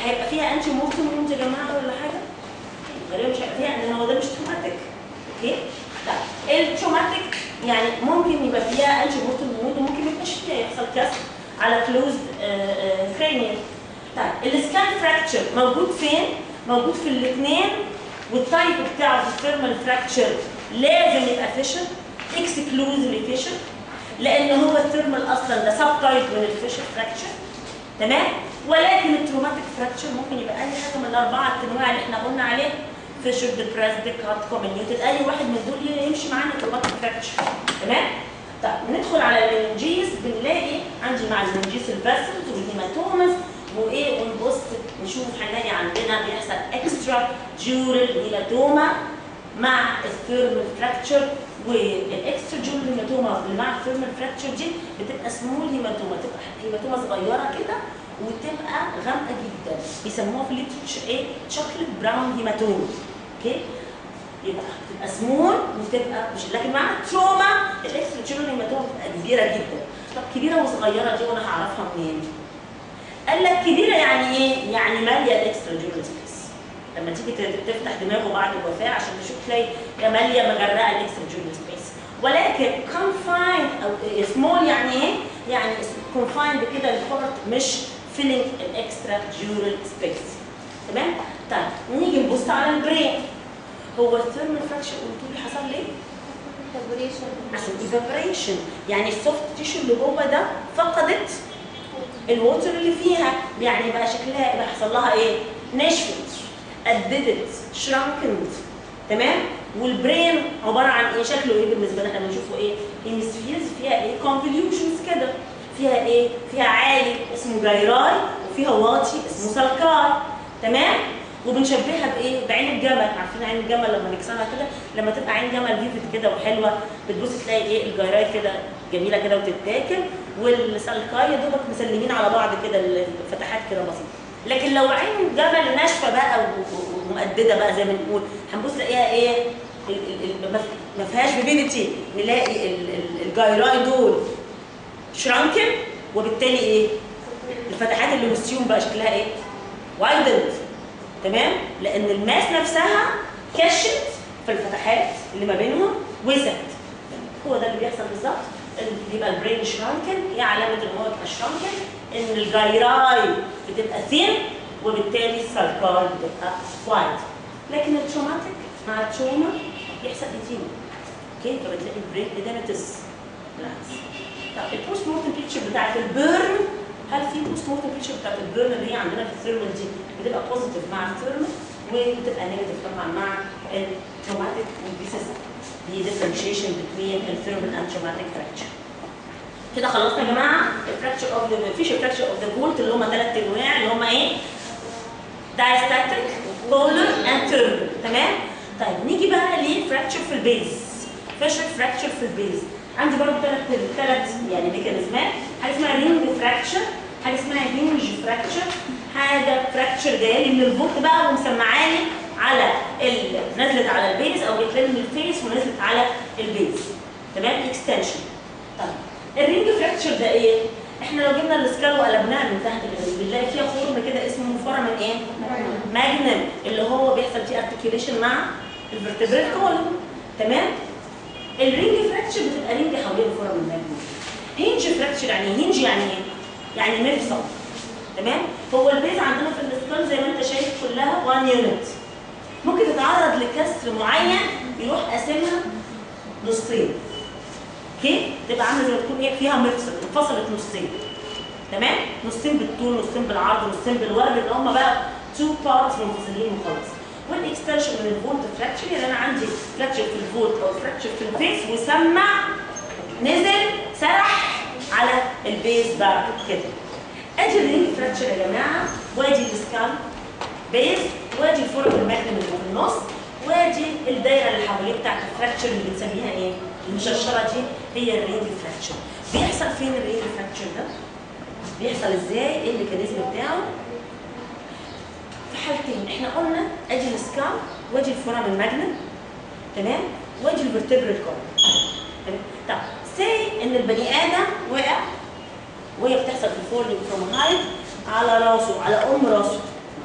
هيبقى فيها انتي مورتم وونز يا جماعه ولا حاجه؟ غالبا مش هيبقى فيها لان هو ده مش تروماتيك اوكي؟ لا التروماتيك يعني ممكن يبقى فيها انتي مورتم ووند وممكن ما يبقاش فيها يحصل كسر على كلوزد كرانيال طيب السكان فراكتشر موجود فين؟ موجود في الاثنين والتايب بتاعه في الثيرمال فراكتشر لازم يبقى فيشر اكسكلوزلي فيشر لان هو الثيرمال اصلا ده سب تايب من الفيشر فراكتشر تمام ولكن التروماتيك فراكتشر ممكن يبقى اي حاجه من الاربعه انواع اللي احنا قلنا عليه فيشر ديبريس ديكارت كومينيوتد اي واحد من دول يمشي معانا تروماتيك فراكتشر تمام طيب ندخل على المنجيز بنلاقي عندي مع المنجيز الفاسلز والهيماتومز وايه ونبص نشوف هنلاقي عندنا بيحصل اكسترا جورال هيماتوما مع الثيرمال فراكتشر والاكسترا جورال هيماتوما اللي مع الثيرمال فراكتشر دي بتبقى سمول هيماتوما تبقى هيماتوما صغيره كده وتبقى غامقه جدا بيسموها في الليترشر ايه شوكليت براون هيماتوما اوكي يبقى تبقى سمول وتبقى مش لكن مع التروما الاكسترا جورال هيماتوما بتبقى كبيره جدا طب كبيره وصغيره دي وانا هعرفها منين؟ قال لك كبيره يعني ايه؟ يعني ماليه الاكسترا جورال سبيس لما تيجي تفتح دماغه بعد الوفاه عشان تشوف تلاقي يا ماليه مغرقه الاكسترا جورال سبيس ولكن كونفايند او سمول يعني ايه؟ يعني كونفايند كده الهارت مش فيلينج الاكسترا جورال سبيس تمام؟ طيب نيجي نبص على البرين هو الثيرمال فراكشر قلتوا لي حصل ليه؟ عشان ايفابريشن يعني السوفت تيشو اللي جوه ده فقدت الووتر اللي فيها يعني بقى شكلها يبقى حصل لها ايه؟ نشفت اددت شرانكند تمام؟ والبرين عباره عن ايه؟ شكله ايه بالنسبه لنا احنا بنشوفه ايه؟ هيمسفيرز فيها ايه؟ كونفوليوشنز كده فيها ايه؟ فيها عالي اسمه جايراي وفيها واطي اسمه سلكار تمام؟ وبنشبهها بايه؟ بعين الجمل، عارفين عين الجمل لما نكسرها كده لما تبقى عين جمل فيفت كده وحلوه بتبص تلاقي ايه الجيراي كده جميله كده وتتاكل والسلكاي يا دوبك مسلمين على بعض كده الفتحات كده بسيطه. لكن لو عين جمل ناشفه بقى و- ومؤدده بقى زي ما نقول هنبص نلاقيها ايه؟ ال- ال- ال- ما ف- ما فيهاش فيفيديتي نلاقي ال- ال- الجيراي دول شرانكن وبالتالي ايه؟ الفتحات اللي وسطيهم بقى شكلها ايه؟ وايدنت تمام لان الماس نفسها كشت في الفتحات اللي ما بينهم وسعت هو ده اللي بيحصل بالظبط إن بيبقى البرين شرانكن ايه علامه ان هو يبقى شرانكن ان الجيراي بتبقى ثين وبالتالي السلكاي بتبقى وايد لكن التروماتيك مع التروما يحصل ايتين اوكي فبتلاقي البرين اديمتس بالعكس طب البوست مورتم بيكتشر بتاعت البيرن هل في بوست مورتم بيكتشر بتاعت البيرن اللي هي عندنا في الثيرمال دي بتبقى بوزيتيف مع الثيرمال وبتبقى نيجاتيف طبعا مع التروماتيك والبيسس دي differentiation between الثيرمال and traumatic fracture كده خلصنا يا جماعه الفراكشر اوف ذا فيشر فراكشر اوف ذا فولت اللي هم ثلاث انواع اللي هم ايه؟ diastatic polar and turbulent تمام؟ طيب نيجي بقى لفراكشر في البيز فيشر فراكشر في البيز عندي برضه ثلاث ثلاث يعني ميكانيزمات حاجه اسمها رينج فراكشر حاجه اسمها هينج فراكشر حاجه فراكشر جايه لي من الفولت بقى ومسمعاني على ال... نزلت على البيز او جت لي من الفيس ونزلت على البيز تمام اكستنشن طيب الرينج فراكشر ده ايه؟ احنا لو جبنا السكال وقلبناها من تحت كده بنلاقي فيها خرم كده اسمه فورامين ايه؟ ماجنم اللي هو بيحصل فيه ارتكيوليشن مع الفرتبرال كولوم تمام؟ الرينج فراكشر بتبقى رينج حوالين الفورامين ماجنم هينج فراكشر يعني إيه؟ هينج يعني ايه؟ يعني مفصل تمام؟ هو البيز عندنا في السكال زي ما انت شايف كلها 1 يونت ممكن تتعرض لكسر معين يروح قاسمها نصين اوكي تبقى عامله زي ما تكون ايه فيها مفصل انفصلت نصين تمام نصين بالطول نصين بالعرض نصين بالورد اللي هم بقى تو بارتس منفصلين وخلاص والاكستنشن من الفولت فراكشر يعني انا عندي فراكشر في الفولت او فراكشر في الفيس وسمع نزل سرح على البيز بقى كده ادي الرينج فراكشر يا جماعه وادي السكال بيز وادي الفورم الماجنم اللي في النص وادي الدايره اللي حواليه بتاعت الفراكشر اللي بنسميها ايه؟ المشرشره دي هي الرينج فراكشر بيحصل فين الرينج فراكشر ده؟ بيحصل ازاي؟ ايه الميكانيزم بتاعه؟ في حالتين احنا قلنا ادي السكال وادي الفورم الماجنم تمام؟ وادي الفرتبرال كولم تمام؟ طب سي ان البني ادم وقع وهي بتحصل في الفورنينج فروم هايت على راسه على ام راسه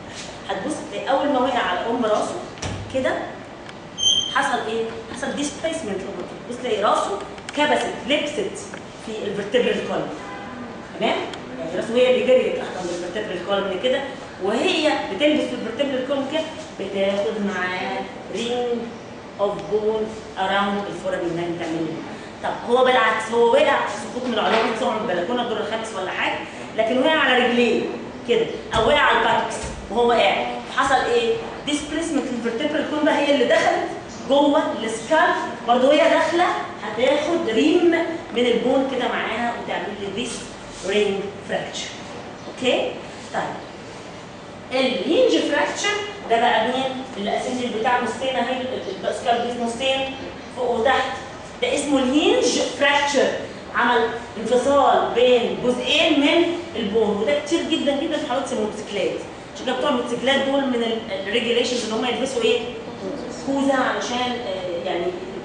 هتبص تلاقي اول ما وقع على ام راسه كده حصل ايه؟ حصل ديسبيسمنت بص تلاقي راسه كبست لبست في الفرتبرال كولم تمام؟ يعني راسه هي اللي جريت تحت عند الفرتبرال كولم كده وهي بتلبس في الفرتبرال كولم كده بتاخد معاه رينج اوف بون اراوند الفورم اللي بتعمل طب هو بالعكس هو وقع سقوط من العلوم طلع من البلكونه الدور الخامس ولا حاجه لكن وقع على رجليه كده او وقع على الباتكس وهو قاعد فحصل ايه؟ ديسبليسمنت الفرتبرال كولم بقى هي اللي دخلت جوه السكالف برضه هي داخله هتاخد ريم من البون كده معاها وتعمل لي ذيس رينج فراكتشر اوكي؟ طيب الهينج فراكتشر ده بقى مين؟ اللي قاسم لي البتاع نصين اهي السكالف دي نصين فوق وتحت ده اسمه الهينج فراكتشر عمل انفصال بين جزئين من البون وده كتير جدا جدا في حالات الموتوسيكلات عشان كده بتوع الموتوسيكلات دول من الريجيليشنز ان هم يلبسوا ايه؟ خوذه علشان آه، يعني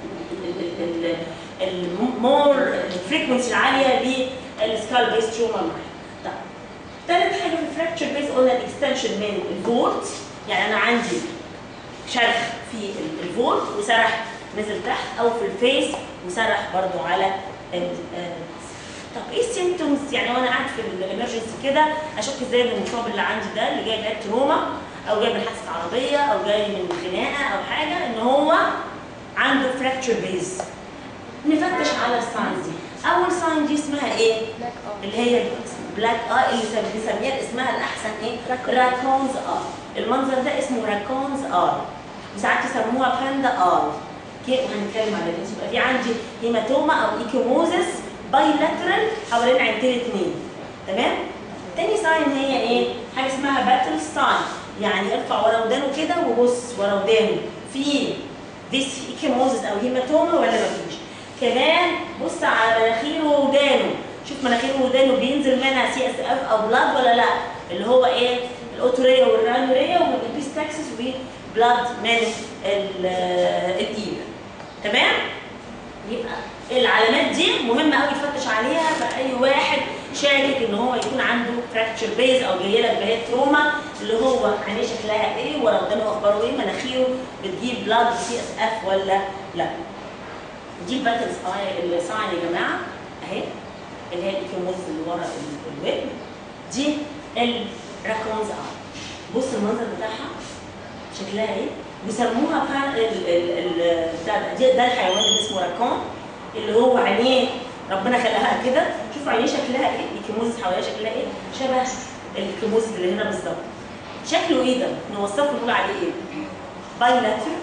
المور الفريكونسي العاليه للسكال بيس تروما معايا. طيب ثالث حاجه في الفراكتشر بيس قلنا الاكستنشن من الفولت يعني انا عندي شرخ في ال- الفولت وسرح نزل تحت او في الفيس وسرح برضو على ال- آه، طب ايه السيمتومز يعني وانا قاعد في الامرجنسي كده اشك ازاي ان المصاب اللي عندي ده اللي جاي جاي تروما او جاي من حادثه عربيه او جاي من خناقه او حاجه ان هو عنده فراكتشر بيز نفتش على الساينز دي اول ساين دي اسمها ايه اللي هي بلاك اه اللي سم- بنسميها اسمها الاحسن ايه راكونز اه المنظر ده اسمه راكونز اه وساعات يسموها باندا اه كيف وهنتكلم على ده يبقى في عندي هيماتوما او ايكيموزس بايلاترال حوالين عينتين اتنين تمام تاني ساين هي ايه حاجه اسمها باتل ساين يعني ارفع ورا ودانه كده وبص ورا ودانه في ذيس ايكيموزس او هيماتوما ولا مفيش كمان بص على مناخيره وودانه شوف مناخيره وودانه بينزل منها سي اس اف او بلاد ولا لا اللي هو ايه الاوتوريا والرانوريا والبيستاكسس وبلاد من ال- الايد تمام يبقى العلامات دي مهمه قوي تفتش عليها في اي واحد شاكك ان هو يكون عنده فراكتشر بيز او جاي لك بهيت تروما اللي هو عينيه شكلها ايه ورا قدامه اخباره ايه مناخيره بتجيب بلاد سي اس اف ولا لا دي الباترز الساين يا جماعه اهي اللي هي الايكيموز اللي ورا ال- الويب دي الراكونز اه بص المنظر بتاعها شكلها ايه وسموها فعلا ال- ال- ال- بتاع ده دي- ده الحيوان اللي اسمه راكون اللي هو عينيه ربنا خلقها كده شوف عينيه شكلها ايه الكيموز حواليها شكلها ايه شبه الكيموز اللي هنا بالظبط شكله ايه ده نوصفه نقول عليه ايه بايلاتر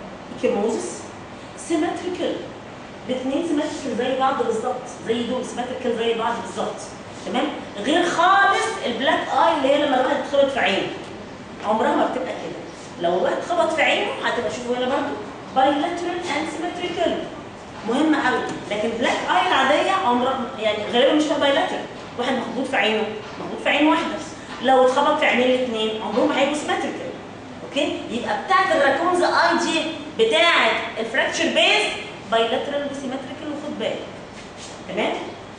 كيموزس سيمتريكال الاثنين سيمتريكال زي بعض بالظبط زي دول سيمتريكال زي بعض بالظبط تمام غير خالص البلاك اي اللي هي لما الواحد يتخبط في عينه عمرها ما بتبقى كده لو الواحد اتخبط في عينه هتبقى شوفوا هنا برضه بايلاترال اند سيمتريكال مهمه قوي لكن بلاك اي العاديه عمرها يعني غالبا مش بايلاترال واحد مخبوط في عينه مخبوط في عين واحده لو اتخبط في عينين الاثنين عمرهم ما هيبقوا سيمتريكال اوكي يبقى بتاعت الراكونز اي دي بتاعت الفراكتشر بيز بايلاترال وسيمتريكال وخد بالك تمام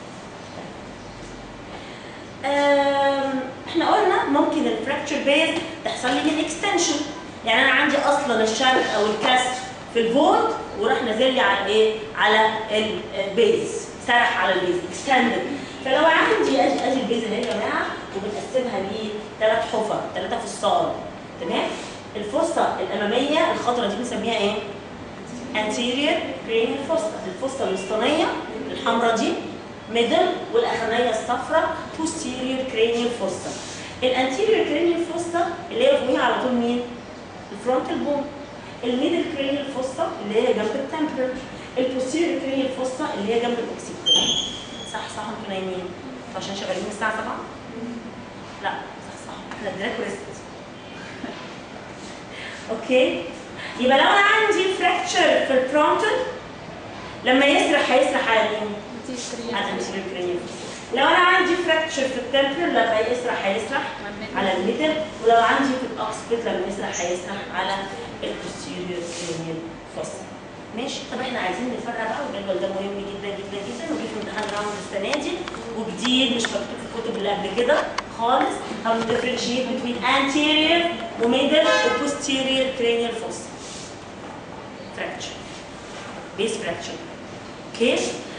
آم، احنا قلنا ممكن الفراكتشر بيز تحصل لي من اكستنشن يعني انا عندي اصلا الشرخ او الكسر في الفولت وراح نازل لي على ايه؟ على البيز سرح على البيز اكستندد فلو عندي ادي ادي البيز اهي يا جماعه وبنقسمها لثلاث حفر ثلاثه فصال تمام؟ الفصه الاماميه الخضراء دي بنسميها ايه؟ anterior cranial fossa الفصة الوسطانية الحمراء دي middle والأخرانية الصفراء posterior cranial fossa الانتيريور cranial fossa اللي هي فوقيها على طول مين؟ الفرونتال بون الميدل cranial fossa اللي هي جنب التمبرال البوستيريور cranial fossa اللي هي جنب الاوكسيبتال صح صح انتوا نايمين عشان شغالين من الساعة 7 لا صح صح احنا اديناكوا ريست اوكي يبقى لو انا عندي فراكتشر في الفرونتال لما يسرح هيسرح على مين؟ على الانتيريور كرينيال لو انا عندي فراكتشر في التمبرال لما يسرح هيسرح على الميدل ولو عندي في الاوكسبيت لما يسرح هيسرح على البوستيريور كرينيال فوسا ماشي طب احنا عايزين نفرق بقى والجدول ده مهم جدا جدا جدا وجه في امتحان راوند السنه دي وجديد مش مكتوب في الكتب اللي قبل كده خالص او differentiate between anterior وميدل وposterior cranial fossa fracture base fracture اوكي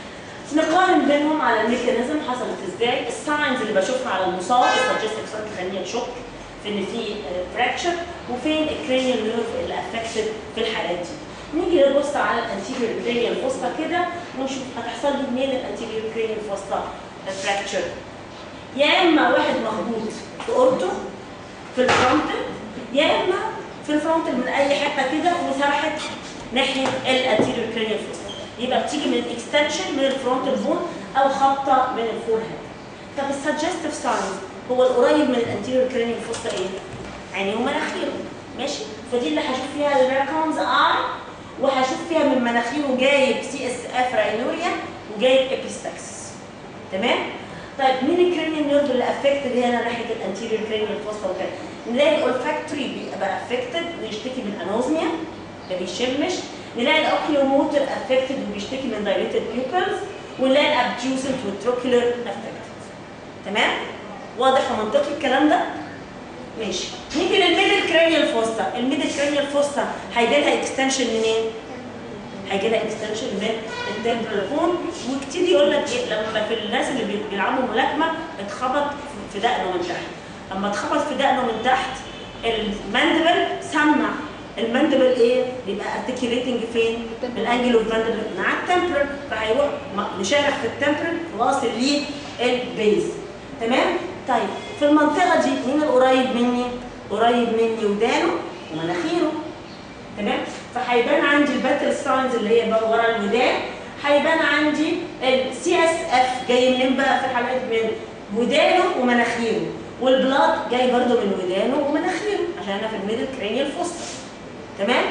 نقارن بينهم على الميكانيزم حصلت ازاي الساينز اللي بشوفها على المصاب السجستيف ساين تخليني اشك في ان في فراكشر وفين الكرينيال نيرف اللي افكتد في الحالات دي نيجي نبص على الانتيريور كرينيال فوسطا كده ونشوف هتحصل لي منين الانتيريور كرينيال فوسطا فراكشر يا اما واحد مخبوط في اورتو في الفرونتال يا اما في الفرونتال من اي حته كده وسرحت ناحيه الانتيريور كرينيال فوسطا يبقى بتيجي من الاكستنشن من الفرونتال بون او خبطه من الفور هيد طب السجستيف ساينز هو القريب من الانتيريور كرينيال فوسطا ايه؟ عينيه ومناخيره ماشي فدي اللي هشوف فيها الراكونز اي وهشوف فيها من مناخيره جايب سي اس اف راينوريا وجايب ابيستاكس تمام؟ طيب مين الكرينيال نيرف اللي افكتد هنا ناحيه الانتيريور كرينيال فوسطا وكده؟ نلاقي الاولفاكتوري بيبقى افكتد ويشتكي من انوزميا ما بيشمش نلاقي الاوكيوموتر افكتد وبيشتكي من دايليتد بيوبلز ونلاقي الابديوسنت والتروكيولر افكتد تمام؟ واضح ومنطقي الكلام ده؟ ماشي نيجي للميدل كرانيال فوستا الميدل كرانيال فوستا هيجي لها اكستنشن منين؟ هيجي لها اكستنشن من التمبرال بون وكتير يقول لك ايه لما في الناس اللي بي- بيلعبوا ملاكمه اتخبط في دقنه من تحت اما اتخبط في دقنه من تحت الماندبل سمع الماندبل ايه؟ بيبقى ارتكيوليتنج فين؟ الانجل اوف ماندبل مع التمبرال فهيروح م- مشارح في التمبرال واصل ليه البيز تمام؟ طيب في المنطقه دي مين القريب مني؟ قريب مني ودانه ومناخيره تمام؟ فهيبان عندي الباتل ساينز اللي هي بقى ورا الودان هيبان عندي السي اس اف جاي منين بقى في الحالات من ودانه ومناخيره والبلاد جاي برضو من ودانه ومناخيره عشان انا في الميدل كرينيال فوسطا تمام؟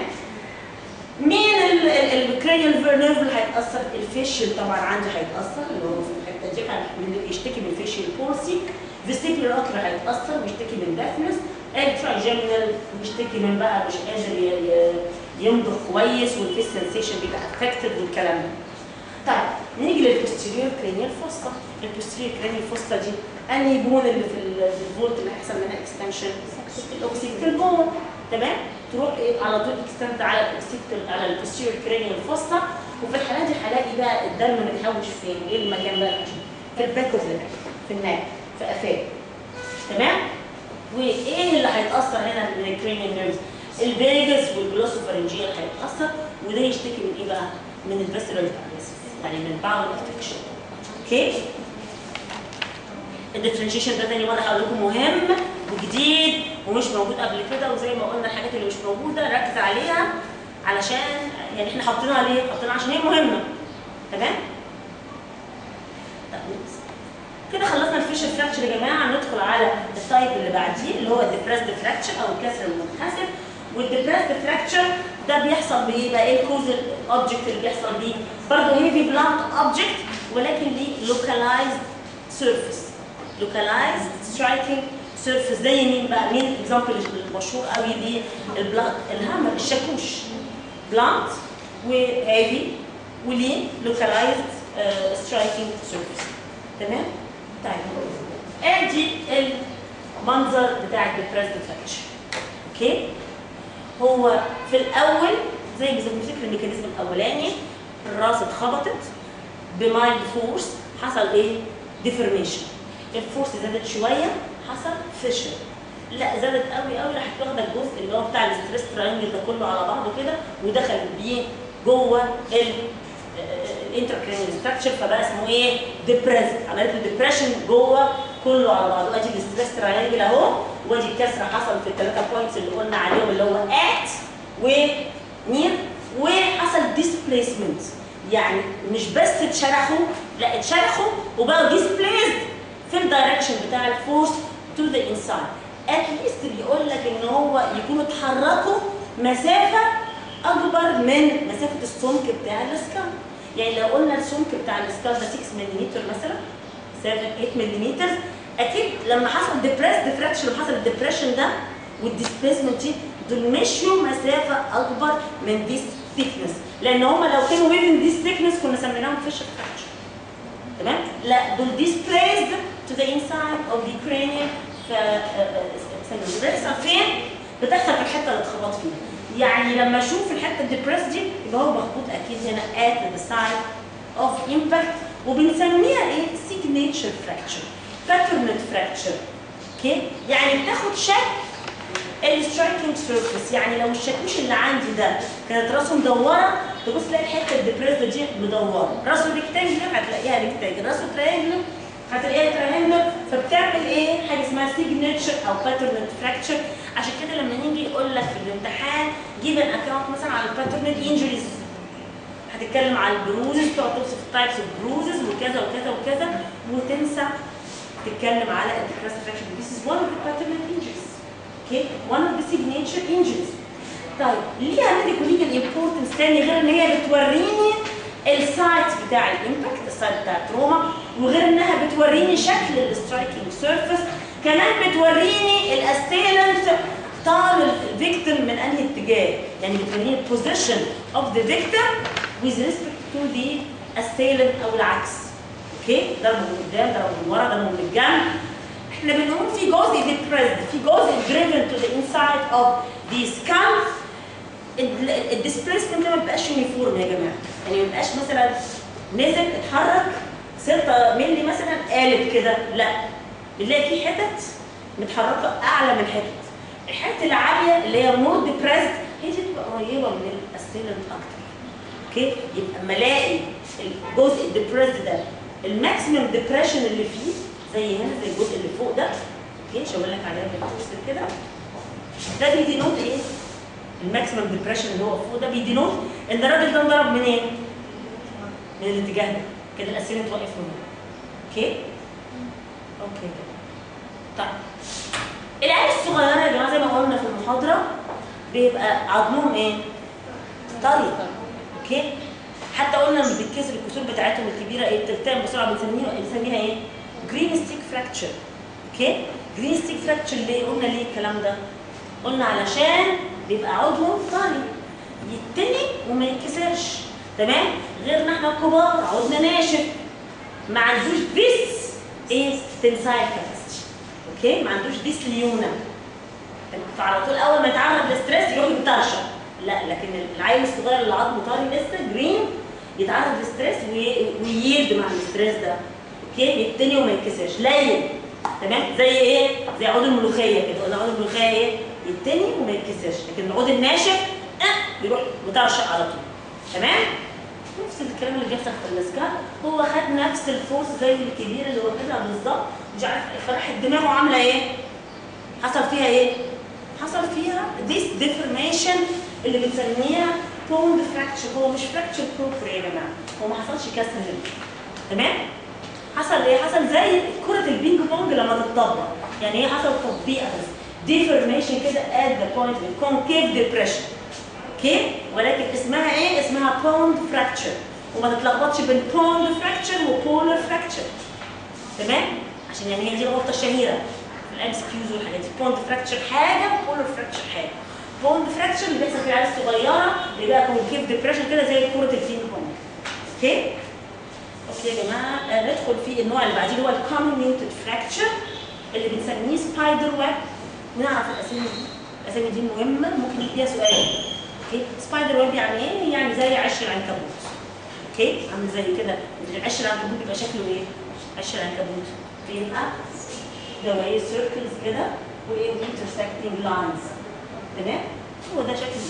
مين الكرينيال نيرف اللي هيتاثر؟ الفيشل طبعا عندي هيتاثر اللي هو في الحته دي من- يشتكي من فيشل بولسي فيستيكولار اوكر هيتاثر ويشتكي من دافنس الترايجيمينال بيشتكي من بقى مش قادر ي- ي- يمضغ كويس والفيس سنسيشن بيبقى افكتد والكلام ده. طيب نيجي للبوستيريور كرينيال فوسطا البوستيريور كرينيال فوسطا دي انهي بون اللي في ال- في الفولت اللي هيحصل منها اكستنشن الاوكسيتال بون تمام تروح ايه على طول اكستنت على الاوكسيتال على البوستيريور كرينيال فوسطا وفي الحالات دي هلاقي بقى الدم متهوش فين ايه المكان بقى في الباك اوف في الناك في قفاه تمام وايه اللي هيتاثر هنا من الكرينيال نيرفز الفيجاس والجلوسوفارنجيال هيتاثر وده يشتكي من ايه بقى من الفيسرال باراليسيس يعني من باول افكشن اوكي الديفرنشيشن ده تاني مره هقول لكم مهم وجديد ومش موجود قبل كده وزي ما قلنا الحاجات اللي مش موجوده ركز عليها علشان يعني احنا حاطينها ليه؟ حاطينها عشان هي مهمه تمام؟ طب نبص. كده خلصنا الفيشل فراكشر يا جماعه ندخل على التايب اللي بعديه اللي هو الديبريسد فراكشر او الكسر المنحسر والديبريسد فراكشر ده بيحصل بايه بقى ايه الكوز الاوبجكت اللي بيحصل بيه برضه هيفي بلانت اوبجكت ولكن ليه لوكالايزد سيرفيس لوكالايزد سترايكنج سيرفيس زي مين بقى مين اكزامبل المشهور قوي ليه البلانت الهامر الشاكوش بلانت وهيفي وليه لوكالايزد سترايكنج سيرفيس تمام طيب ادي المنظر بتاع الديبريسد فراكشر اوكي هو في الاول زي بالظبط فكر الميكانيزم الاولاني الراس اتخبطت بمايلد فورس حصل ايه؟ ديفورميشن الفورس زادت شويه حصل فيشر لا زادت قوي قوي راحت واخده الجزء اللي هو بتاع الستريس تراينجل ده كله على بعضه كده ودخل بيه جوه ال الانتركرينيال ستراكشر فبقى اسمه ايه؟ ديبريس عملت له ديبريشن جوه كله على بعضه ادي الستريس تراينجل اهو وادي الكسره حصل في الثلاثه بوينتس اللي قلنا عليهم اللي هو ات ونير وحصل ديسبليسمنت يعني مش بس اتشرخوا لا اتشرخوا وبقوا ديسبليسد في الدايركشن بتاع الفورس تو ذا انسايد ات ليست بيقول لك ان هو يكونوا اتحركوا مسافه اكبر من مسافه السمك بتاع السكال يعني لو قلنا السمك بتاع السكال ده 6 ملم مثلا 7 8 ملم اكيد لما حصل ديبريس ديفراكشن وحصل الديبريشن ده والديسبيسمنت دي دول مشيوا مسافه اكبر من ديس ثيكنس لان هم لو كانوا ويزن ديس ثيكنس كنا سميناهم فيشر فراكشر تمام لا دول ديسبليسد to the inside of the cranium ف استنى بتحصل فين؟ بتحصل في الحته اللي اتخبط فيها يعني لما اشوف الحته الديبريس دي يبقى هو مخبوط اكيد هنا at the side of impact وبنسميها ايه؟ signature fracture patterned fracture اوكي؟ يعني بتاخد شكل السترايكنج سيرفيس يعني لو الشاكوش اللي عندي ده كانت راسه مدوره تبص تلاقي الحته الديبريس دي مدوره راسه ريكتانجلر هتلاقيها ريكتانجلر راسه تريانجلر هتلاقيها تريانجلر فبتعمل ايه حاجه اسمها سيجنتشر او باترن فراكتشر عشان كده لما نيجي يقول لك في الامتحان جيب ان اكونت مثلا على الباترن انجريز هتتكلم على البروزز تقعد توصف التايبس اوف بروزز وكذا وكذا وكذا وتنسى تتكلم على الديبريس فراكشر This is one of the pattern injuries اوكي one of the signature injuries طيب ليها ميديكال ليجل امبورتنس تاني غير ان هي بتوريني السايت بتاع الامباكت السايت بتاع التروما وغير انها بتوريني شكل السترايكنج سيرفيس كمان بتوريني الاستيلنت طال الفيكتيم من انهي اتجاه يعني بتوريني البوزيشن اوف ذا فيكتيم with respect to the assailant او العكس اوكي ضربه من قدام ضربه من ورا ضربه من الجنب احنا بنقول في جزء depressed في جزء driven to the inside of the skull الديسبيسمنت ما بيبقاش يونيفورم يا جماعه يعني ما بيبقاش مثلا نزل اتحرك 6 مللي مثلا قالب كده لا بنلاقي في حتت متحركه اعلى من حتت الحته العاليه اللي هي مور ديبريسد هي دي بتبقى قريبه من الاستيلنت اكتر اوكي يبقى اما الاقي الجزء الديبريسد ده الماكسيمم ديبريشن اللي فيه زي هنا زي الجزء اللي فوق ده اوكي شاور لك عليها بالتوصل كده ده بيدينوت ايه؟ الماكسيمم ديبريشن اللي هو فوق ده بيدينوت ان الراجل ده انضرب منين؟ من الاتجاه ده كده الاسيلنت واقف هنا اوكي؟ اوكي طيب العيال الصغيره يا جماعه زي ما قلنا في المحاضره بيبقى عظمهم ايه؟ طري اوكي؟ حتى قلنا لما بتتكسر الكسور بتاعتهم الكبيره ايه بتلتئم بسرعه بنسميها بنسميها ايه؟ جرين ستيك فراكتشر اوكي؟ جرين ستيك فراكتشر ليه؟ قلنا ليه الكلام ده؟ قلنا علشان بيبقى عضو طري يتني وما يتكسرش تمام؟ غير ما احنا كبار عضنا ناشف ما عندوش ذس ايه تنسايل كاباسيتي اوكي؟ ما عندوش ذس ليونه فعلى طول اول ما يتعرض لستريس يروح يترشق لا لكن العيل الصغير اللي عظمه طري لسه جرين يتعرض لستريس وييلد مع الستريس ده اوكي يتني وما يتكسرش لين تمام زي ايه زي عود الملوخيه كده قلنا عود الملوخيه ايه يتني وما يتكسرش لكن العود الناشف اه يروح مترشق على طول تمام نفس الكلام اللي بيحصل في الاسكار هو خد نفس الفورس زي الكبير اللي واخدها بالظبط مش عارف فراحت دماغه عامله ايه حصل فيها ايه حصل فيها this deformation اللي بنسميها بوند فراكتشر هو مش فراكتشر بروبر يا جماعه هو ما حصلش كسر هنا تمام حصل ايه حصل زي كره البينج بونج لما تتطبق يعني ايه حصل تطبيقه بس ديفورميشن كده at the point of concave depression اوكي ولكن اسمها ايه اسمها بوند فراكتشر وما تتلخبطش بين بوند فراكتشر وبولر فراكتشر تمام عشان يعني هي دي الغلطه الشهيره في الام اس كيوز والحاجات دي بوند فراكتشر حاجه بولر فراكتشر حاجه بوند فراكتشر اللي بيحصل في العيال الصغيره اللي بقى كونكيف ديبريشن كده زي كره البينج بونج اوكي اوكي يا جماعه آه ندخل في النوع اللي بعديه اللي هو الكوميونيتد فراكتشر اللي بنسميه سبايدر ويب ونعرف الاسامي دي الاسامي دي مهمه ممكن يديها سؤال اوكي سبايدر ويب يعني ايه يعني زي عش العنكبوت اوكي عامل زي كده عش العنكبوت بيبقى شكله ايه عش العنكبوت بيبقى دواير سيركلز كده وايه انترسكتنج لاينز تمام هو ده شكل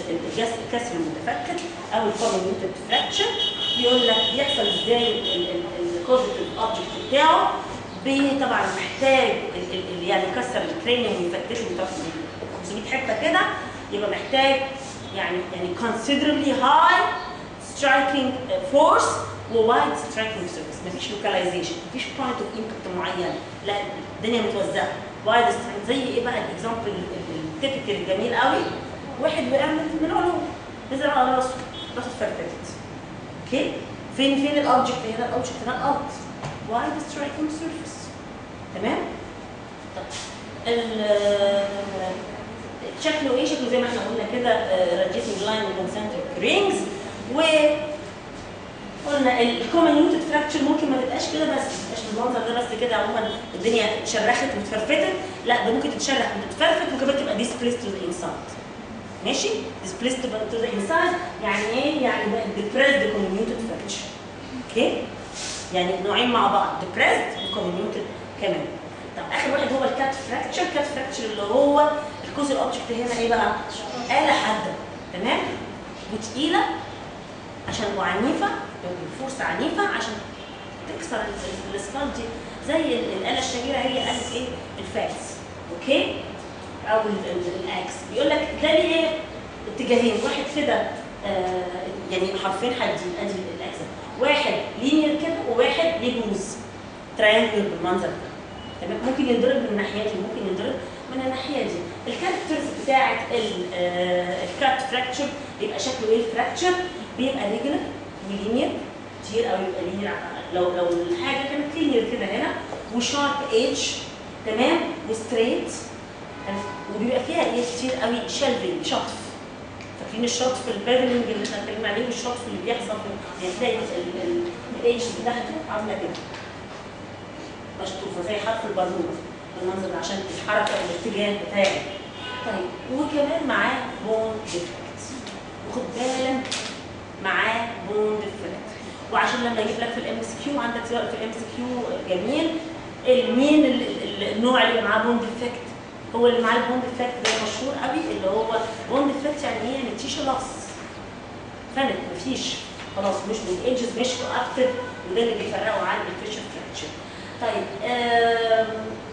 الكسر المتفكك او الكوميونيتد فراكشر بيقول لك بيحصل ازاي الكوزيتيف اوبجكت بتاعه طبعا محتاج اللي يعني يكسر الكرينيوم ويفتشه ويطفي 500 حته كده يبقى محتاج يعني يعني considerably high striking force ووايد striking surface مفيش localization مفيش point of impact معين لا الدنيا متوزعه وايد زي ايه بقى الاكزامبل التيبيكال الجميل قوي واحد وقع من علوم نزل على راسه راسه اتفرتكت اوكي فين فين الاوبجكت هنا الاوبجكت هنا الارض وايد سترايكنج سيرفيس تمام طب شكله ايه شكله زي ما احنا قلنا كده راديتنج لاين وكونسنتريك رينجز و قلنا الكومن يوتد فراكتشر ممكن ما تبقاش كده بس ما تبقاش بالمنظر ده بس كده عموما الدنيا اتشرخت واتفرفتت لا ده ممكن تتشرخ وتتفرفت وكمان تبقى ديسبليس تو ذا انسايد ماشي ديسبليس تو ذا انسايد يعني ايه يعني ديبريسد كوميونيوتد فراكتشر اوكي يعني نوعين مع بعض ديبريسد وكوميونيوتد كمان طب اخر واحد هو الكات فراكتشر الكات فراكتشر اللي هو الكوز الاوبجكت هنا ايه بقى آلة حادة تمام وتقيلة عشان وعنيفة فرصة عنيفة عشان تكسر ال- الاسفل دي زي ال- الآلة الشهيرة هي آلة ايه الفاكس اوكي او ال- ال- الاكس بيقول لك ده ليه ايه اتجاهين واحد كده آه يعني حرفين حادين ادي الاكس واحد لينير كده وواحد ليه جوز تراينجل بالمنظر ده تمام ممكن ينضرب من الناحيه دي ممكن ينضرب من الناحيه دي الكاركترز بتاعه الكات فراكتشر بيبقى شكله ايه الفراكتشر بيبقى ريجولر ولينير كتير او يبقى لينير لو لو الحاجه كانت لينير كده هنا وشارب ايدج تمام وستريت وبيبقى فيها ايه كتير قوي شلفنج شطف فاكرين الشطف البيرلينج اللي احنا اتكلمنا عليه والشطف اللي بيحصل في يعني تلاقي الايدج بتاعته عامله كده مشطوفه زي حرف البارود بالمنظر ده عشان الحركه الاتجاه بتاعي طيب وكمان معاه بون ديفكت وخد بالك معاه بون ديفكت وعشان لما يجيب لك في الام اس كيو عندك سؤال في الام اس كيو جميل المين ال- ال- النوع اللي معاه بون ديفكت هو اللي معاه البون ديفكت ده مشهور قوي اللي هو بون ديفكت يعني ايه يعني تيشا لاس فنت مفيش خلاص مش والايدجز مش اكتف وده اللي بيفرقوا عن الفيشر فراكشر طيب آم،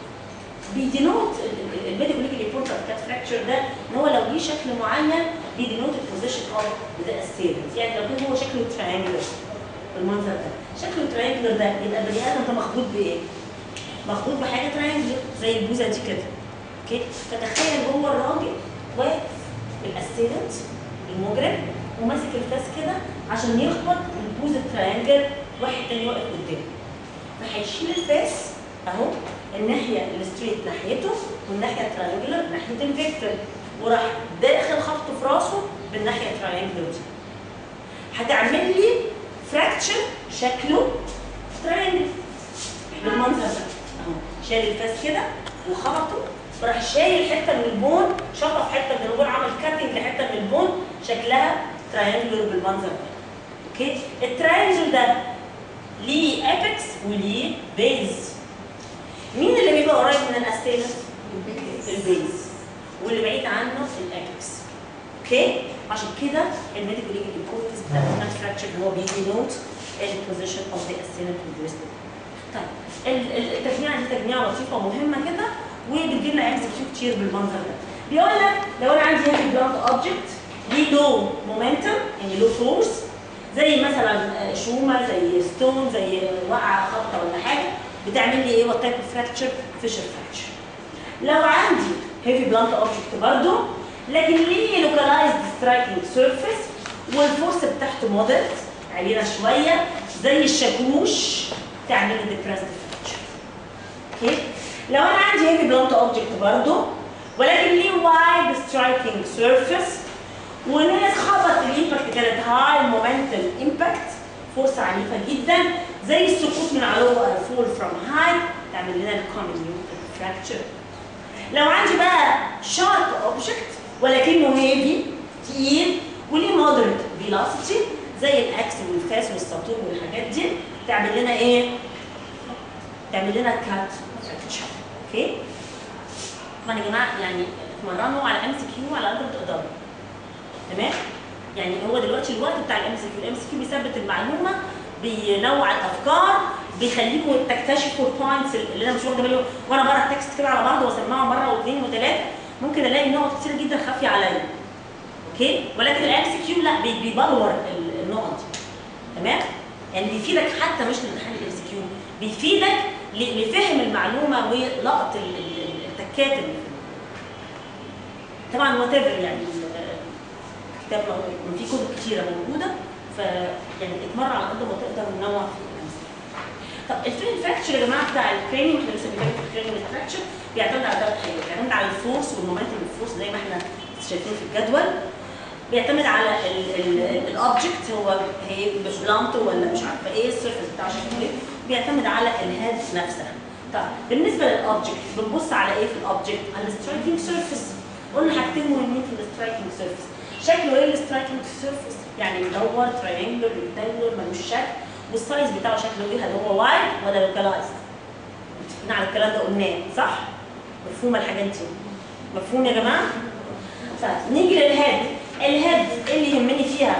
بيدينوت الميديكال ليجل ريبورت اوف كات فراكشر ده ان هو لو ليه شكل معين بيدينوت البوزيشن اوف ذا اسيرنت يعني لو كان هو شكله تريانجلر بالمنظر ده شكله تريانجلر ده يبقى البني ادم ده مخبوط بايه؟ مخبوط بحاجه تريانجلر زي البوزه دي كده اوكي فتخيل هو الراجل واقف بالاسيرنت المجرم وماسك الفاس كده عشان يخبط البوزه تريانجل واحد تاني واقف قدامه فهيشيل الفاس اهو الناحيه الستريت ناحيته والناحيه التريانجلر ناحيه الفيكتور وراح داخل خبطه في راسه بالناحيه التريانجلر دي هتعمل لي فراكتشر شكله تريانجل بالمنظر ده اهو شال الفاس كده وخبطه وراح شايل حته من البون شطف حته من البون عمل كاتنج لحته من البون شكلها تريانجلر بالمنظر ده اوكي التريانجل ده ليه ابيكس وليه بيز مين اللي بيبقى قريب من الاستيلس البيز واللي بعيد عنه الابيكس اوكي عشان كده الميديكال ليجل ريبورتس بتاع النات فراكشر هو بيجي نوت البوزيشن اوف ذا اسيلنت والريست طيب ال- ال- التجميعه دي تجميعه لطيفه ومهمه كده وبتجيب لنا ام سي كيو كتير بالمنظر ده بيقول لك لو انا عندي هنا بلانت اوبجكت ليه لو مومنتم يعني لو فورس زي مثلا شومه زي ستون زي وقعه خبطه ولا حاجه بتعمل لي ايه وات تايب اوف فراكتشر فيشر فراكتشر لو عندي هيفي بلانت اوبجكت برضه لكن ليه لوكالايزد سترايكنج سيرفيس والفورس بتاعته مودريت علينا شويه زي الشاكوش تعمل لي ديبريسد فراكتشر اوكي لو انا عندي هيفي بلانت اوبجكت برضه ولكن ليه وايد سترايكنج سيرفيس وناس خبط الامباكت كانت هاي مومنتال امباكت فرصه عنيفه جدا زي السقوط من علو فول فروم هاي تعمل لنا الكومن فراكتشر لو عندي بقى شارب اوبجكت ولكنه هيفي تقيل وليه مودريت فيلوسيتي زي الاكس والفاس والساطور والحاجات دي تعمل لنا ايه؟ تعمل لنا كات فراكتشر اوكي؟ طبعا يا جماعه يعني اتمرنوا على ام سي كيو على قد ما تقدروا تمام يعني هو دلوقتي الوقت بتاع الام سي كيو الام سي كيو بيثبت المعلومه بينوع الافكار بيخليكم تكتشفوا البوينتس اللي انا مش واخده بالي وانا بقرا التكست كده على بعضه واسمعه مره واثنين وثلاثه ممكن الاقي نقط كتير جدا خافيه عليا اوكي ولكن الام سي كيو لا بي- بيبلور ال- النقط دي تمام يعني بيفيدك حتى مش لامتحان الام سي كيو بيفيدك ل- لفهم المعلومه ولقط ال- ال- التكات اللي في طبعا وات يعني كتاب في كتب كتيره موجوده ف يعني اتمرن على قد ما تقدر ننوع في الامثله. طب الفريم فراكتشر يا جماعه بتاع الكرينيوم احنا لسه بنتكلم في الكرينيوم فراكتشر بيعتمد على ثلاث حاجات بيعتمد على الفورس والمومنتم الفورس زي ما احنا شايفين في الجدول بيعتمد على الاوبجكت هو هي بلانتو ولا مش عارفه ايه السيرفيس بتاع شكله ايه بيعتمد على الهيد نفسها طيب بالنسبه للاوبجكت بنبص على ايه في الاوبجكت على السترايكنج سيرفيس قلنا حاجتين مهمين في السترايكنج سيرفيس شكله ايه السترايكنج سيرفيس يعني مدور تريانجلر ريكتانجلر ملوش شكل والسايز بتاعه شكله ايه هل هو وايد ولا لوكالايزد متفقين على الكلام ده قلناه صح مفهومه الحاجات دي مفهوم يا جماعه طيب نيجي للهيد الهيد ايه اللي يهمني فيها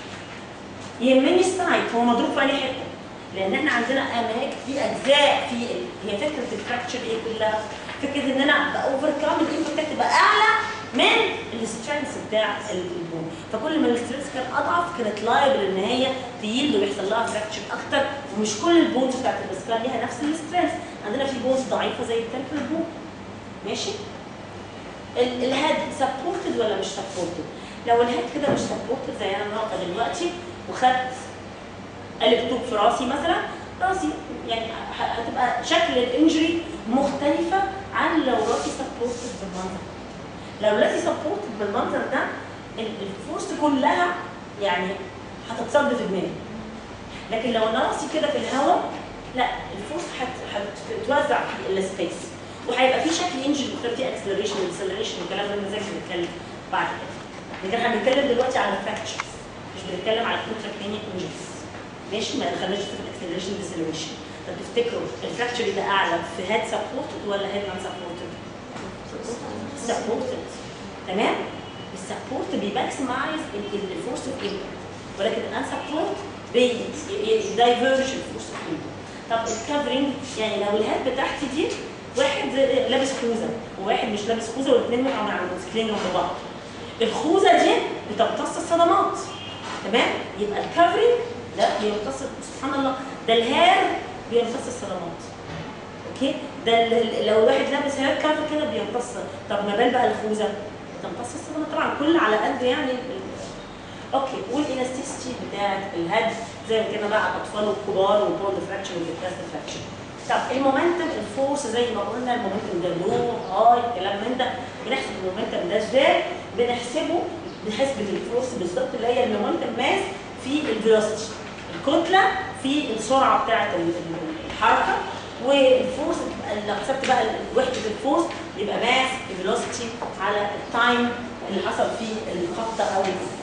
يهمني السايت هو مضروب في انهي حته لان احنا عندنا اماكن في اجزاء في هي فكره الفراكشر ايه كلها فكره ان انا باوفر كام الامباكت تبقى اعلى من السترينث بتاع البون فكل ما السترينث كان اضعف كانت لايبل ان هي تيلد ويحصل لها فراكشر اكتر ومش كل البونز بتاعت الاسكال ليها نفس السترينث عندنا في بونز ضعيفه زي التمبرال بون ماشي ال- الهيد سبورتد ولا مش سبورتد لو الهيد كده مش سبورتد زي انا واقفه دلوقتي وخدت قلب طوب في راسي مثلا راسي يعني ه- هتبقى شكل الانجري مختلفه عن لو راسي سبورتد بالمنظر لو راسي سبورتد بالمنظر ده ال- الفورس كلها يعني هتتصد في دماغي لكن لو انا راسي كده في الهواء لا الفورس هت- هتتوزع في السبيس وهيبقى في شكل انجن مختلف فيه اكسلريشن وديسلريشن والكلام ده من زي بنتكلم بعد كده لكن احنا بنتكلم دلوقتي على فراكتشرز مش بنتكلم على كونتراكتينيك انجنز ماشي ما دخلناش في الاكسلريشن ديسلريشن طب تفتكروا الفراكتشر يبقى اعلى في هيد سبورتد ولا هيد نون سبورتد؟ سبورتد تمام؟ السبورت بيماكسمايز الفورس اوف امباكت ولكن الان سبورت بيدايفرج الفورس اوف امباكت طب الكفرنج يعني لو الهيد بتاعتي دي واحد لابس خوذه وواحد مش لابس خوذه والاثنين وقعوا على الموتوسيكلين جنب بعض الخوذه دي بتمتص الصدمات تمام يبقى الكفرنج ده بيمتص سبحان الله ده الهير بيمتص الصدمات اوكي ده ال- ال- لو الواحد لابس هير كافر كده بيمتص طب ما بال بقى الخوذه بتمتص الصدمات طبعا كل على قد يعني ال- اوكي والالاستيستي بتاعت الهيد زي ما كده بقى الاطفال والكبار والبولد فراكشن والبلاست فراكشن طب المومنتم الفورس زي ما قلنا المومنتم ده لو هاي كلام من ده بنحسب المومنتم ده ازاي بنحسبه بنحسب الفورس بالظبط اللي هي المومنتم ماس في الفيلوسيتي الكتله في السرعه بتاعه ال- ال- الحركه والفورس بتبقى- لو حسبت بقى وحده الفورس يبقى ماس الفيلوسيتي على التايم اللي حصل فيه الخبطه او ال-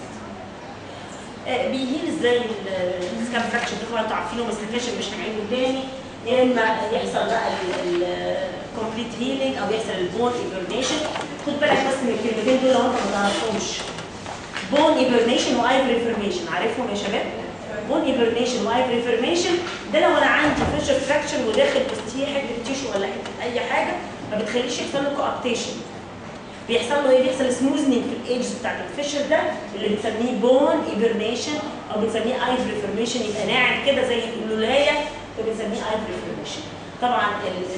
آه، بيهيل ازاي السكاب فراكشن ده طبعا انتوا عارفينه بس الفيشن مش هنعيده تاني يا اما يحصل بقى الكومبليت هيلينج او يحصل البون ايبرنيشن خد بالك بس من الكلمتين دول لو انت ما تعرفهمش بون ايبرنيشن وايفري فورميشن عارفهم يا شباب؟ بون ايبرنيشن وايفري فورميشن ده لو انا عندي فيشر فراكشن وداخل وسطيه حته تيشو ولا حته اي حاجه ما بتخليش يحصل له كوابتيشن بيحصل له ايه بيحصل سموزنينج في الايدجز بتاعت الفيشر ده اللي بنسميه بون ايبرنيشن او بنسميه ايفري فورميشن يبقى ناعم كده زي اللولايه فبنسميه ايفري فورميشن طبعا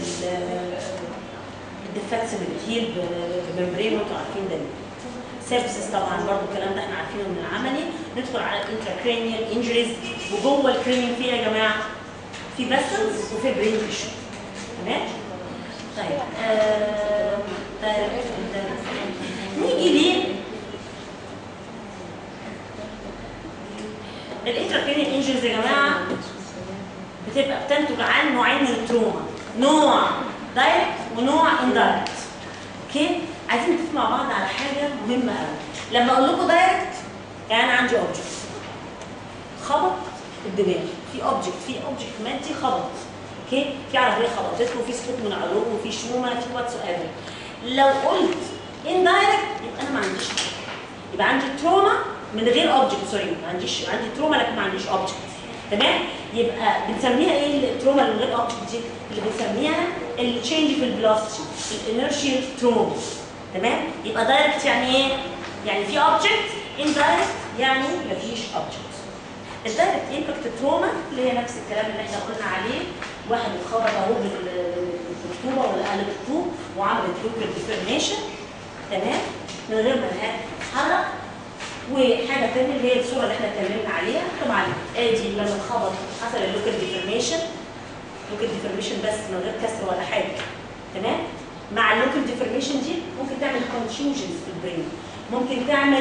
الديفكتس اللي بتهيل بممبرين وانتوا عارفين ده سيرفيسز طبعا برضو الكلام ده احنا عارفينه من العملي ندخل على الانتراكرينيال انجريز وجوه الكرينيال في يا جماعه في فيسلز وفي برين تيشو تمام طيب آه direct and indirect. نيجي ليه الانتراكرينيال انجريز يا جماعه بتبقى بتنتج عن نوعين من التروما نوع دايركت ونوع اندايركت اوكي عايزين نتفق مع بعض على حاجه مهمه قوي لما اقول لكم دايركت يعني انا عندي اوبجكت خبط الدماغ في اوبجكت في اوبجكت مادي خبط اوكي في عربيه خبطته وفي سقوط من علوم وفي شومه في واتس ايفر لو قلت اندايركت يبقى انا ما عنديش حاجة. يبقى عندي تروما من غير اوبجكت سوري ما عنديش عندي تروما لكن ما عنديش اوبجكت تمام يبقى بنسميها ايه التروما اللي من غير اوبجكت دي اللي بنسميها التشينج في الفيلوسيتي الانرشيال تروما تمام يبقى دايركت يعني ايه يعني في اوبجكت اندايركت يعني مفيش اوبجكت الدايركت امباكت تروما اللي هي نفس الكلام اللي احنا قلنا عليه واحد اتخبط اهو بال- بالطوبه ولا قلب الطوب وعملت لوكال ديفورميشن تمام من غير ما الهات تتحرك وحاجه ثانيه اللي هي الصوره اللي احنا اتكلمنا عليها طبعا ادي لما اتخبط حصل اللوكال ديفورميشن لوكال ديفورميشن بس من غير كسر ولا حاجه تمام مع اللوكال ديفورميشن دي ممكن تعمل كونفيوجنز في البرين ممكن تعمل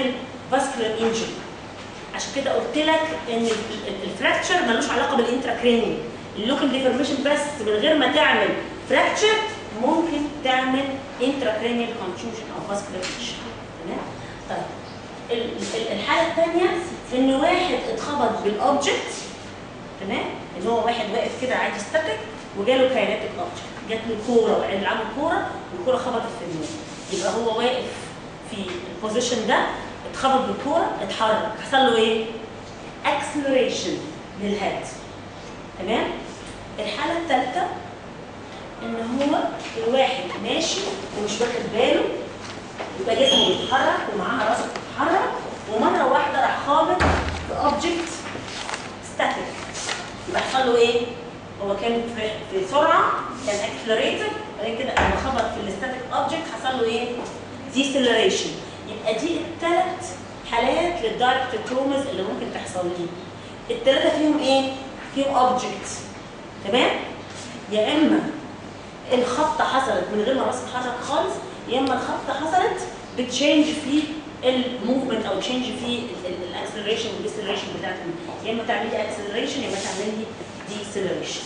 فاسكولار انجري عشان كده قلت لك ان الفراكتشر ملوش علاقه بالانتراكرينيال اللوكال ديفورميشن بس من غير ما تعمل فراكتشر ممكن تعمل انتراكرينيال كونتيوجن او فاسكولار انجري تمام طيب ال- ال- الحاله الثانيه ان واحد اتخبط بالاوبجكت تمام ان هو واحد واقف كده عادي ستاتيك وجاله كايناتيك اوبجكت جات له كوره وقاعد بيلعبوا كوره والكوره خبطت في النور يبقى هو واقف في البوزيشن ده اتخبط بالكوره اتحرك حصل له ايه؟ اكسلريشن للهيد تمام؟ الحاله الثالثه ان هو الواحد ماشي ومش واخد باله يبقى جسمه بيتحرك ومعاها راسه بتتحرك ومره واحده راح خابط في اوبجكت ستاتيك يبقى حصل له ايه؟ هو كان في, في سرعه كان اكسلريتد بعد كده لما خبط في الستاتيك اوبجكت حصل له ايه؟ ديسلريشن يبقى دي الثلاث حالات للدايركت ترومز اللي ممكن تحصل لي الثلاثه فيهم ايه؟ فيهم اوبجكت تمام؟ يا اما الخبطه حصلت من غير ما الراس اتحرك خالص يا اما الخبطه حصلت بتشينج في الموفمنت او تشينج في الاكسلريشن والديسلريشن بتاعت يا اما تعمل لي اكسلريشن يا اما تعمل لي ديسلريشن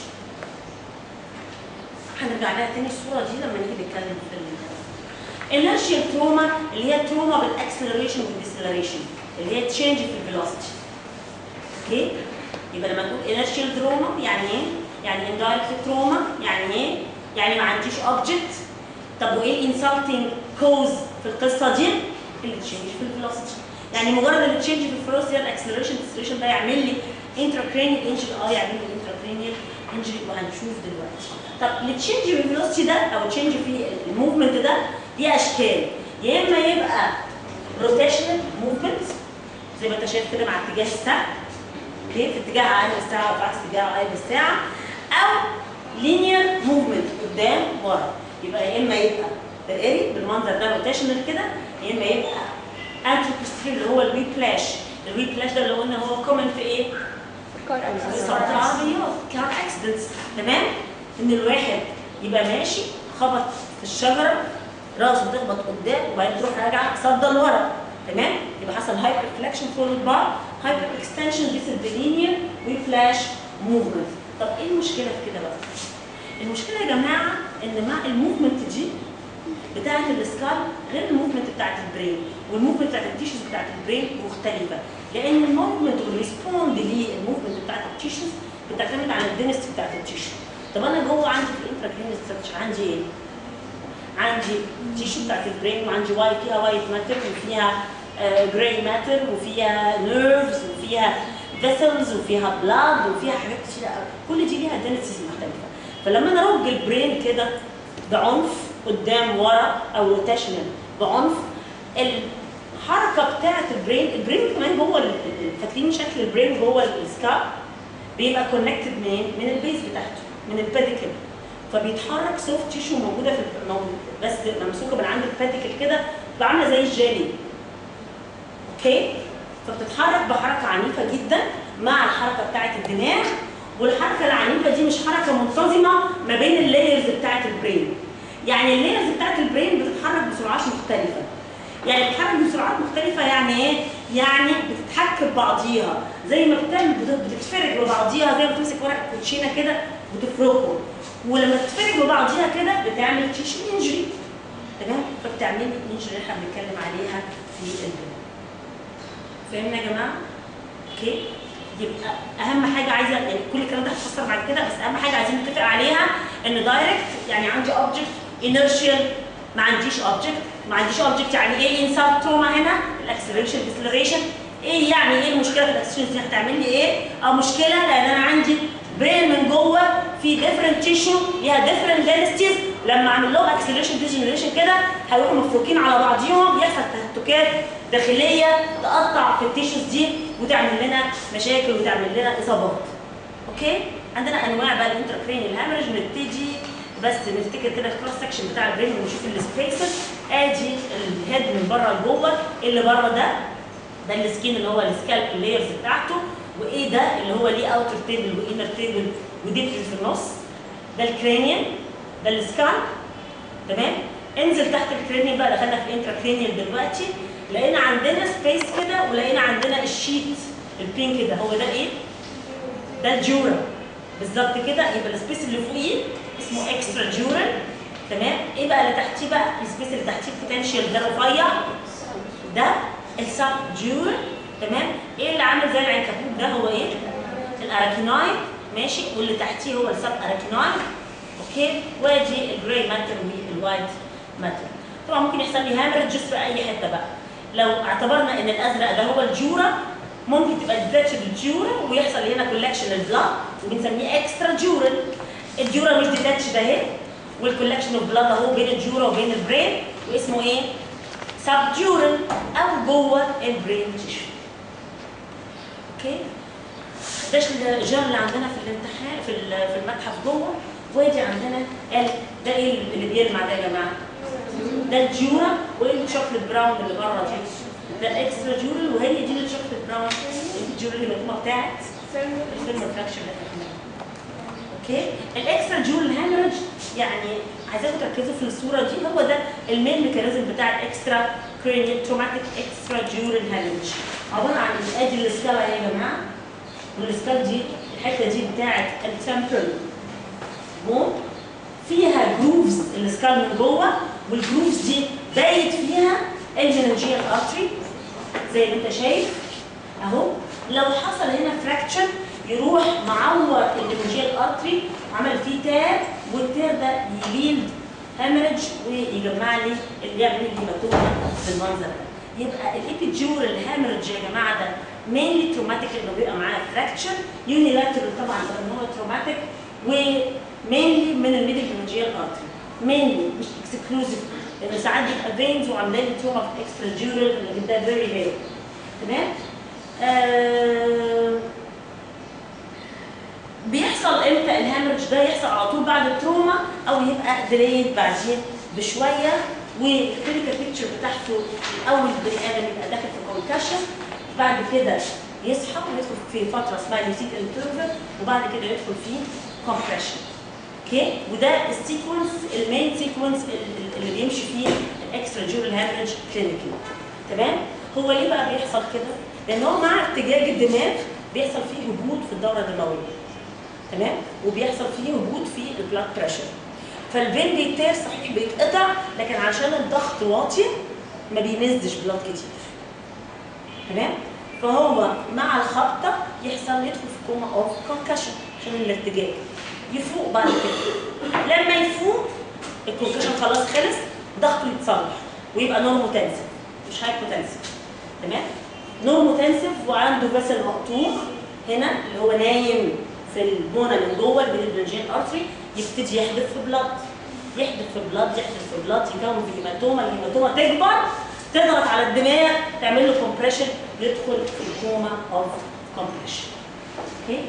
هنرجع لها تاني الصوره دي لما نيجي نتكلم في الانرشيال تروما اللي هي تروما بالاكسلريشن والديسلريشن اللي هي تشينج في الفيلوسيتي اوكي يبقى لما نقول انرشيال تروما يعني ايه؟ يعني indirect تروما يعني ايه؟ يعني ما عنديش اوبجكت طب وايه الانسلتنج كوز في القصه دي؟ التشينج في الفيلوسيتي يعني مجرد ان التشينج في الفيلوسيتي الاكسلريشن ديسلريشن ده يعمل لي انتراكرينيال انجري اه يعمل لي انتراكرينيال انجري وهنشوف دلوقتي طب التشينج في الفيلوسيتي ده او التشينج في الموفمنت ده دي اشكال يا اما يبقى روتيشنال موفمنت زي ما انت شايف كده مع اتجاه السهم اوكي في اتجاه عقارب الساعه وفي عكس اتجاه عقارب الساعه او لينير موفمنت قدام ورا يبقى يا اما يبقى دائري بالمنظر ده روتيشنال كده يا اما يبقى انتروبستريم اللي هو الوي بلاش الوي بلاش ده اللي قلنا هو كومن في ايه؟ اصابات العربيات كار اكسيدنتس تمام؟ ان الواحد يبقى ماشي خبط في الشجره راسه تخبط قدام وبعدين تروح راجعه صدى لورا تمام؟ يبقى حصل هايبر فليكشن فولد بار هايبر اكستنشن ذيس از ذا لينير وي فلاش موفمنت طب ايه المشكله في كده بقى؟ المشكله يا جماعه ان مع الموفمنت دي بتاعه السكال غير الموفمنت بتاعه البرين والموفمنت بتاعه التيشوز بتاعه البرين مختلفه لان الموفمنت والريسبوند للموفمنت بتاعه التيشوز بتعتمد على الدنستي بتاعه التيشو طب انا جوه عندي في الانتراكرينال ستراكشر عندي ايه؟ عندي تيشو بتاعت البرين وعندي وايت فيها وايت ماتر وفيها جراي ماتر وفيها نيرفز وفيها فيسلز وفيها بلاد وفيها حاجات كتير قوي كل دي ليها دنسيز مختلفه فلما انا ارج البرين كده بعنف قدام ورا او روتيشنال بعنف الحركه بتاعت البرين البرين كمان جوه ال- ال- فاكرين شكل البرين جوه السكاب بيبقى كونكتد منين؟ من البيز بتاعته من البيديكل فبيتحرك سوفت تيشو موجوده في الب- موجود بس ممسوكه من عند البيديكل كده بتبقى عامله زي الجيلي اوكي فبتتحرك بحركه عنيفه جدا مع الحركه بتاعه الدماغ والحركه العنيفه دي مش حركه منتظمه ما بين اللايرز بتاعه البرين يعني اللايرز بتاعه البرين بتتحرك بسرعات مختلفه يعني بتتحرك بسرعات مختلفه يعني ايه يعني بتتحك ببعضيها زي ما بتعمل بت- بتتفرج ببعضيها زي ما بتمسك ورق الكوتشينه كده وتفركه ولما تتفرج ببعضيها كده بتعمل تيشو انجري تمام فبتعمل لي الانجري اللي احنا بنتكلم عليها في البناء فهمنا يا جماعه؟ اوكي؟ يبقى اهم حاجه عايزه يعني كل الكلام ده هتفسر بعد كده بس اهم حاجه عايزين نتفق عليها ان دايركت يعني عندي اوبجكت انيرشيال ما عنديش اوبجكت ما عنديش اوبجكت يعني ايه انسالت تروما هنا الاكسلريشن ديسلريشن ايه يعني ايه المشكله في الاكسلريشن دي هتعمل لي ايه؟ اه مشكله لان انا عندي برين من جوه في ديفرنت تيشو ليها ديفرنت دينستيز لما اعمل لهم اكسلريشن ديجنريشن كده هيروحوا مفروكين على بعضيهم يحصل تهتكات داخليه تقطع في التيشوز دي وتعمل لنا مشاكل وتعمل لنا اصابات. اوكي؟ عندنا انواع بقى الانتراكرينيال هامرج نبتدي بس نفتكر كده الكروس سكشن بتاع البرين ونشوف السبيسز ادي الهيد من بره لجوه اللي بره ده ده السكين اللي هو السكالب اللايرز بتاعته وايه ده اللي هو ليه اوتر تيبل وانر تيبل وديبل في النص ده الكرانيوم ده السكالب تمام انزل تحت الكرانيوم بقى دخلنا في الانتراكرينيال دلوقتي لقينا عندنا سبيس كده ولقينا عندنا الشيت البينك ده هو ده ايه؟ ده الجورا بالظبط كده يبقى السبيس اللي فوقيه اسمه اكسترا جورال تمام ايه بقى اللي تحتيه بقى السبيس اللي تحتيه البوتنشال ده رفيع ده السب جورال تمام ايه اللي عامل زي العنكبوت ده هو ايه الاراكينايد ماشي واللي تحتيه هو السب اراكينايد اوكي وادي الجراي ماتر والوايت ماتر طبعا ممكن يحصل لي هامرجز في اي حته بقى لو اعتبرنا ان الازرق ده هو الجوره ممكن تبقى ديتاتش الجوره ويحصل هنا كولكشن البلاد وبنسميه اكسترا جورال الجوره مش ديتاتش ده اهي والكولكشن اوف بلاد اهو بين الجوره وبين البرين واسمه ايه؟ سب جورال او جوه البرين تيشو اوكي ده الجار اللي عندنا في الامتحان في ال- في المتحف جوه وادي عندنا ال ده ايه اللي بيلمع ده يا جماعه؟ ده الجوره وايه الشوكليت براون اللي بره دي؟ ده الاكسترا جورال وهي دي الشوكليت براون الجورال اللي مكتوبه بتاعت الفيلم ريفراكشن اللي احنا عملناه. اوكي الاكسترا جورال هامرج يعني عايزاكم تركزوا في الصوره دي هو ده المين ميكانيزم بتاع الاكسترا كرينيال تروماتيك اكسترا جورال هامرج عباره عن ادي السكال اهي يا جماعه والسكال دي الحته دي بتاعت التمبرال بون فيها جروفز السكال من جوه والجروفز دي بايت فيها المننجيال ارتري زي ما انت شايف اهو لو حصل هنا فراكتشر يروح معور المننجيال ارتري عمل فيه تاب والتاب ده يليد هامرج ويجمع لي اللي يعمل لي هيماتوما بالمنظر ده يبقى الابيجورال هامرج يا جماعه ده مينلي تروماتيك انه بيبقى معاه فراكتشر يونيلاترال طبعا لان هو تروماتيك ومينلي من الميدل مننجيال ارتري مينلي مش اكسكلوزيف لان ساعات بيبقى فينز وعاملين لي تروما في اكسترا جورال لكن ده فيري رير تمام آه بيحصل امتى الهامرج ده يحصل على طول بعد التروما او يبقى ديليد بعدين بشويه والكلينيكال بيكتشر بتاعته الاول البني ادم يبقى داخل في كونكشن بعد كده يصحى ويدخل في فتره اسمها ليسيت انترفل وبعد كده يدخل في كومبريشن اوكي وده السيكونس المين سيكونس اللي بيمشي فيه الاكسترا جورال هامرج كلينيكال تمام هو ليه بقى بيحصل كده لان هو مع ارتجاج الدماغ بيحصل فيه هبوط في الدوره الدمويه تمام وبيحصل فيه هبوط في البلاد بريشر فالفين بيتير صحيح بيتقطع لكن عشان الضغط واطي ما بينزلش بلاد كتير تمام فهو مع الخبطه يحصل يدخل في كوما اوف كونكشن عشان الارتجاج يفوق بعد كده لما يفوق الكونكشن خلاص خلص ضغطه يتصلح ويبقى نورموتنسيف مش هايبوتنسيف تمام نورموتنسيف وعنده فيسل مقطوع هنا اللي هو نايم في البونه من جوه البليدرنجين ارتري يبتدي يحدث في بلاد يحدث في بلاد يحدث في بلاد يكون في هيماتوما الهيماتوما تكبر تضغط على الدماغ تعمل له كومبريشن يدخل في الكوما اوف كومبريشن اوكي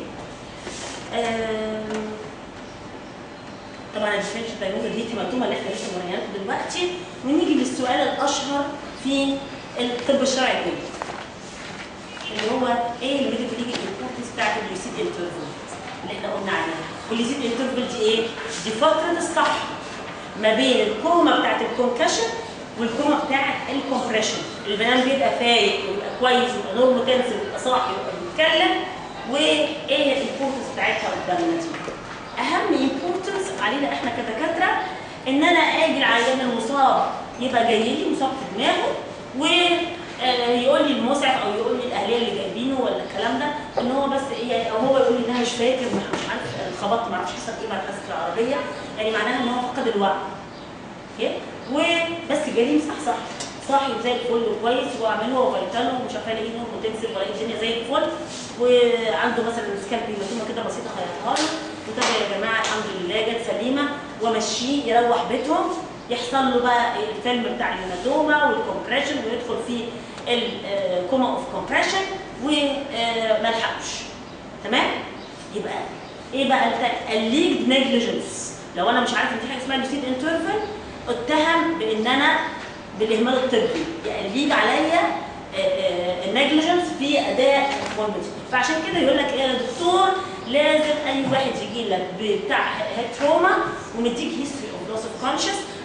آم، طبعا الديفرنشال دايجنوز دي هيماتوما اللي احنا لسه موريها لكم دلوقتي ونيجي للسؤال الاشهر في الطب الشرعي كله اللي هو ايه الميديكال ليجل امبورتنس بتاعت الليسيد انترفل اللي احنا قلنا عليها والليسيد انترفل دي ايه؟ دي فتره الصح ما بين الكوما بتاعت الكونكشن والكوما بتاعت الكومبريشن البنان بيبقى فايق ويبقى كويس ويبقى نورمال تنسل ويبقى صاحي ويبقى بيتكلم وايه الامبورتنس بتاعتها قدامنا دي اهم امبورتنس علينا احنا كدكاتره ان انا اجي العيان المصاب يبقى جاي لي مصاب في دماغه و آه، يقول لي المسعف او يقول لي الاهليه اللي جايبينه ولا الكلام ده ان هو بس ايه او هو يقول لي ان انا مش فاكر مش مش عارف اتخبطت ما اعرفش حصل ايه مع الحاسه العربيه يعني معناها ان هو فقد الوعي اوكي وبس جالي صح صح صاحي زي الفل وكويس واعمل له فيتالو ومش عارفه الاقي نور وتنسل ولا الدنيا زي الفل وعنده مثلا سكالب هيماتوما كده بسيطه خيطها له وطب يا جماعه الحمد لله جت سليمه وامشيه يروح بيتهم يحصل له بقى الفيلم بتاع الهيماتوما والكومبريشن ويدخل في الكوما اوف كومبريشن وما لحقش تمام يبقى ايه بقى الليجد نيجليجنس لو انا مش عارف ان في حاجه اسمها لوسيد انترفل اتهم بان انا بالاهمال الطبي يعني ليج عليا النيجليجنس في اداء مهمتي فعشان كده يقول لك ايه يا دكتور لازم اي واحد يجي لك بتاع هيد تروما ومديك هيستوري اوف لوس اوف كونشس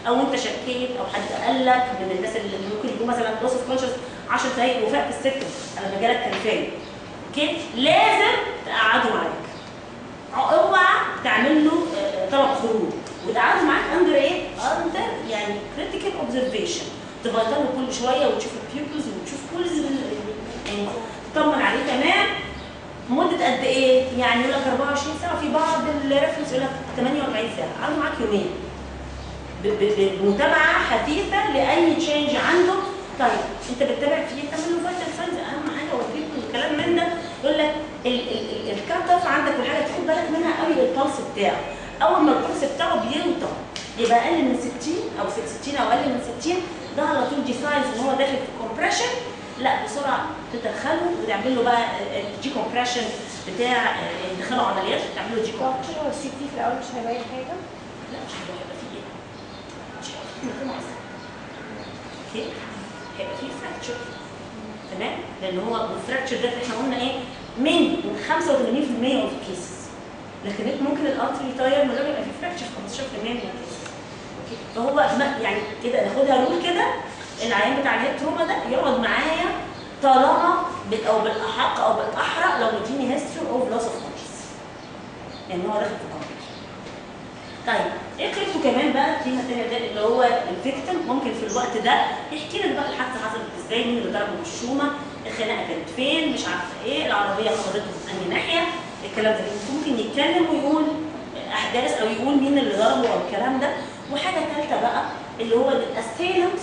او انت شكيت او حد قال لك من الناس اللي ممكن يكون مثلا لوس اوف كونشس 10 دقايق وفاق في السكه انا مجالك كان فاهم اوكي لازم تقعدوا معاك اوعى تعمل له آه، طلب خروج وتقعدوا معاك اندر ايه؟ اندر يعني كريتيكال اوبزرفيشن تبطلوا كل شويه وتشوف البيوبلز وتشوف كل ال- يعني تطمن عليه تمام مدة قد ايه؟ يعني يقول لك 24 ساعة في بعض الريفرنس يقول لك 48 ساعة، قعدوا معاك يومين. ب- ب- بمتابعة حثيثة لأي تشينج عنده، طيب أنت بتتابع فيه تعمل له فايتال ساينز أهم حاجة والبيبل والكلام من ده يقول لك الكات اوف عندك والحاجة تاخد بالك منها قوي البلس بتاعه. أول ما البلس بتاعه بيوطى يبقى أقل من 60 أو 60 أو أقل من 60 ده على طول دي ساينز إن هو داخل في كومبريشن لا بسرعه تدخله وتعمل له بقى الجي كومبريشن بتاع آه، يدخله عمليات تعمل له جي كومبريشن دكتور هو السي تي في الاول مش هيبين حاجه لا مش هيبقى هيبقى فيه ايه؟ مش هيبقى فيه مكان اصلا اوكي هيبقى فيه فراكتشر تمام لان هو الفراكتشر ده احنا قلنا ايه من من 85% اوف كيسز لكن إنت ممكن الارتري يطير من غير ما يبقى فيه فراكتشر 15% من الكيسز اوكي فهو ما- يعني كده ناخدها رول كده العيان بتاع الهيد تروما ده يقعد معايا طالما بال- او بالاحق او بالاحرى لو مديني هيستوري اوف لوس اوف كونشس يعني هو داخل في كونشس طيب ايه قيمته كمان بقى قيمه ثانيه ده اللي هو الفيكتيم ممكن في الوقت ده يحكي لك بقى الحادثه حصلت ازاي مين اللي ضربه بالشومه الخناقه كانت فين مش عارفه ايه العربيه خبطته في انهي ناحيه الكلام ده ممكن يتكلم ويقول احداث او يقول مين اللي ضربه او الكلام ده وحاجه ثالثه بقى اللي هو الاسيلنت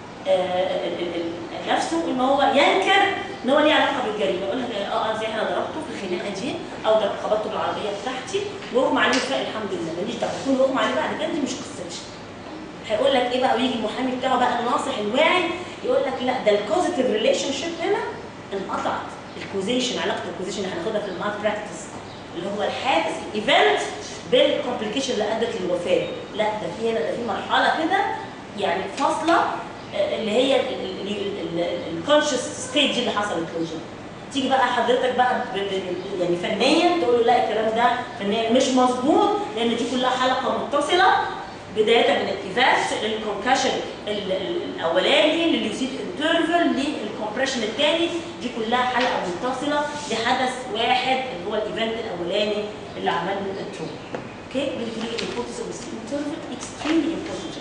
نفسه ان هو ينكر ان هو ليه علاقه بالجريمه يقول لك اه اه زي انا ضربته في الخناقه دي او ضرب خبطته بالعربيه بتاعتي واغمى عليه فاق الحمد لله ماليش دعوه يكون اغمى عليه بعد كده دي مش قصتي هيقول لك ايه بقى ويجي المحامي بتاعه بقى الناصح الواعي يقول لك لا ده الكوزيتيف ريليشن شيب هنا انقطعت الكوزيشن علاقه الكوزيشن اللي هناخدها في المال براكتس اللي هو الحادث الايفنت بالكومبليكيشن اللي ادت للوفاه لا ده في هنا ده في مرحله كده يعني فاصله آه، اللي هي الكونشس ستيج اللي حصلت له دي. تيجي بقى حضرتك بقى ب- ب- يعني فنيا تقول له لا الكلام ده فنيا مش مظبوط لان دي كلها حلقه متصله بدايه من الكيفاس للكونكشن ال- ال- الاولاني لليوسيد انترفل للكompression الثاني دي كلها حلقه متصله لحدث واحد اللي هو الايفنت الاولاني اللي عمل له التروما اوكي بالتالي الامبورتنس اوف انترفل اكستريملي امبورتنت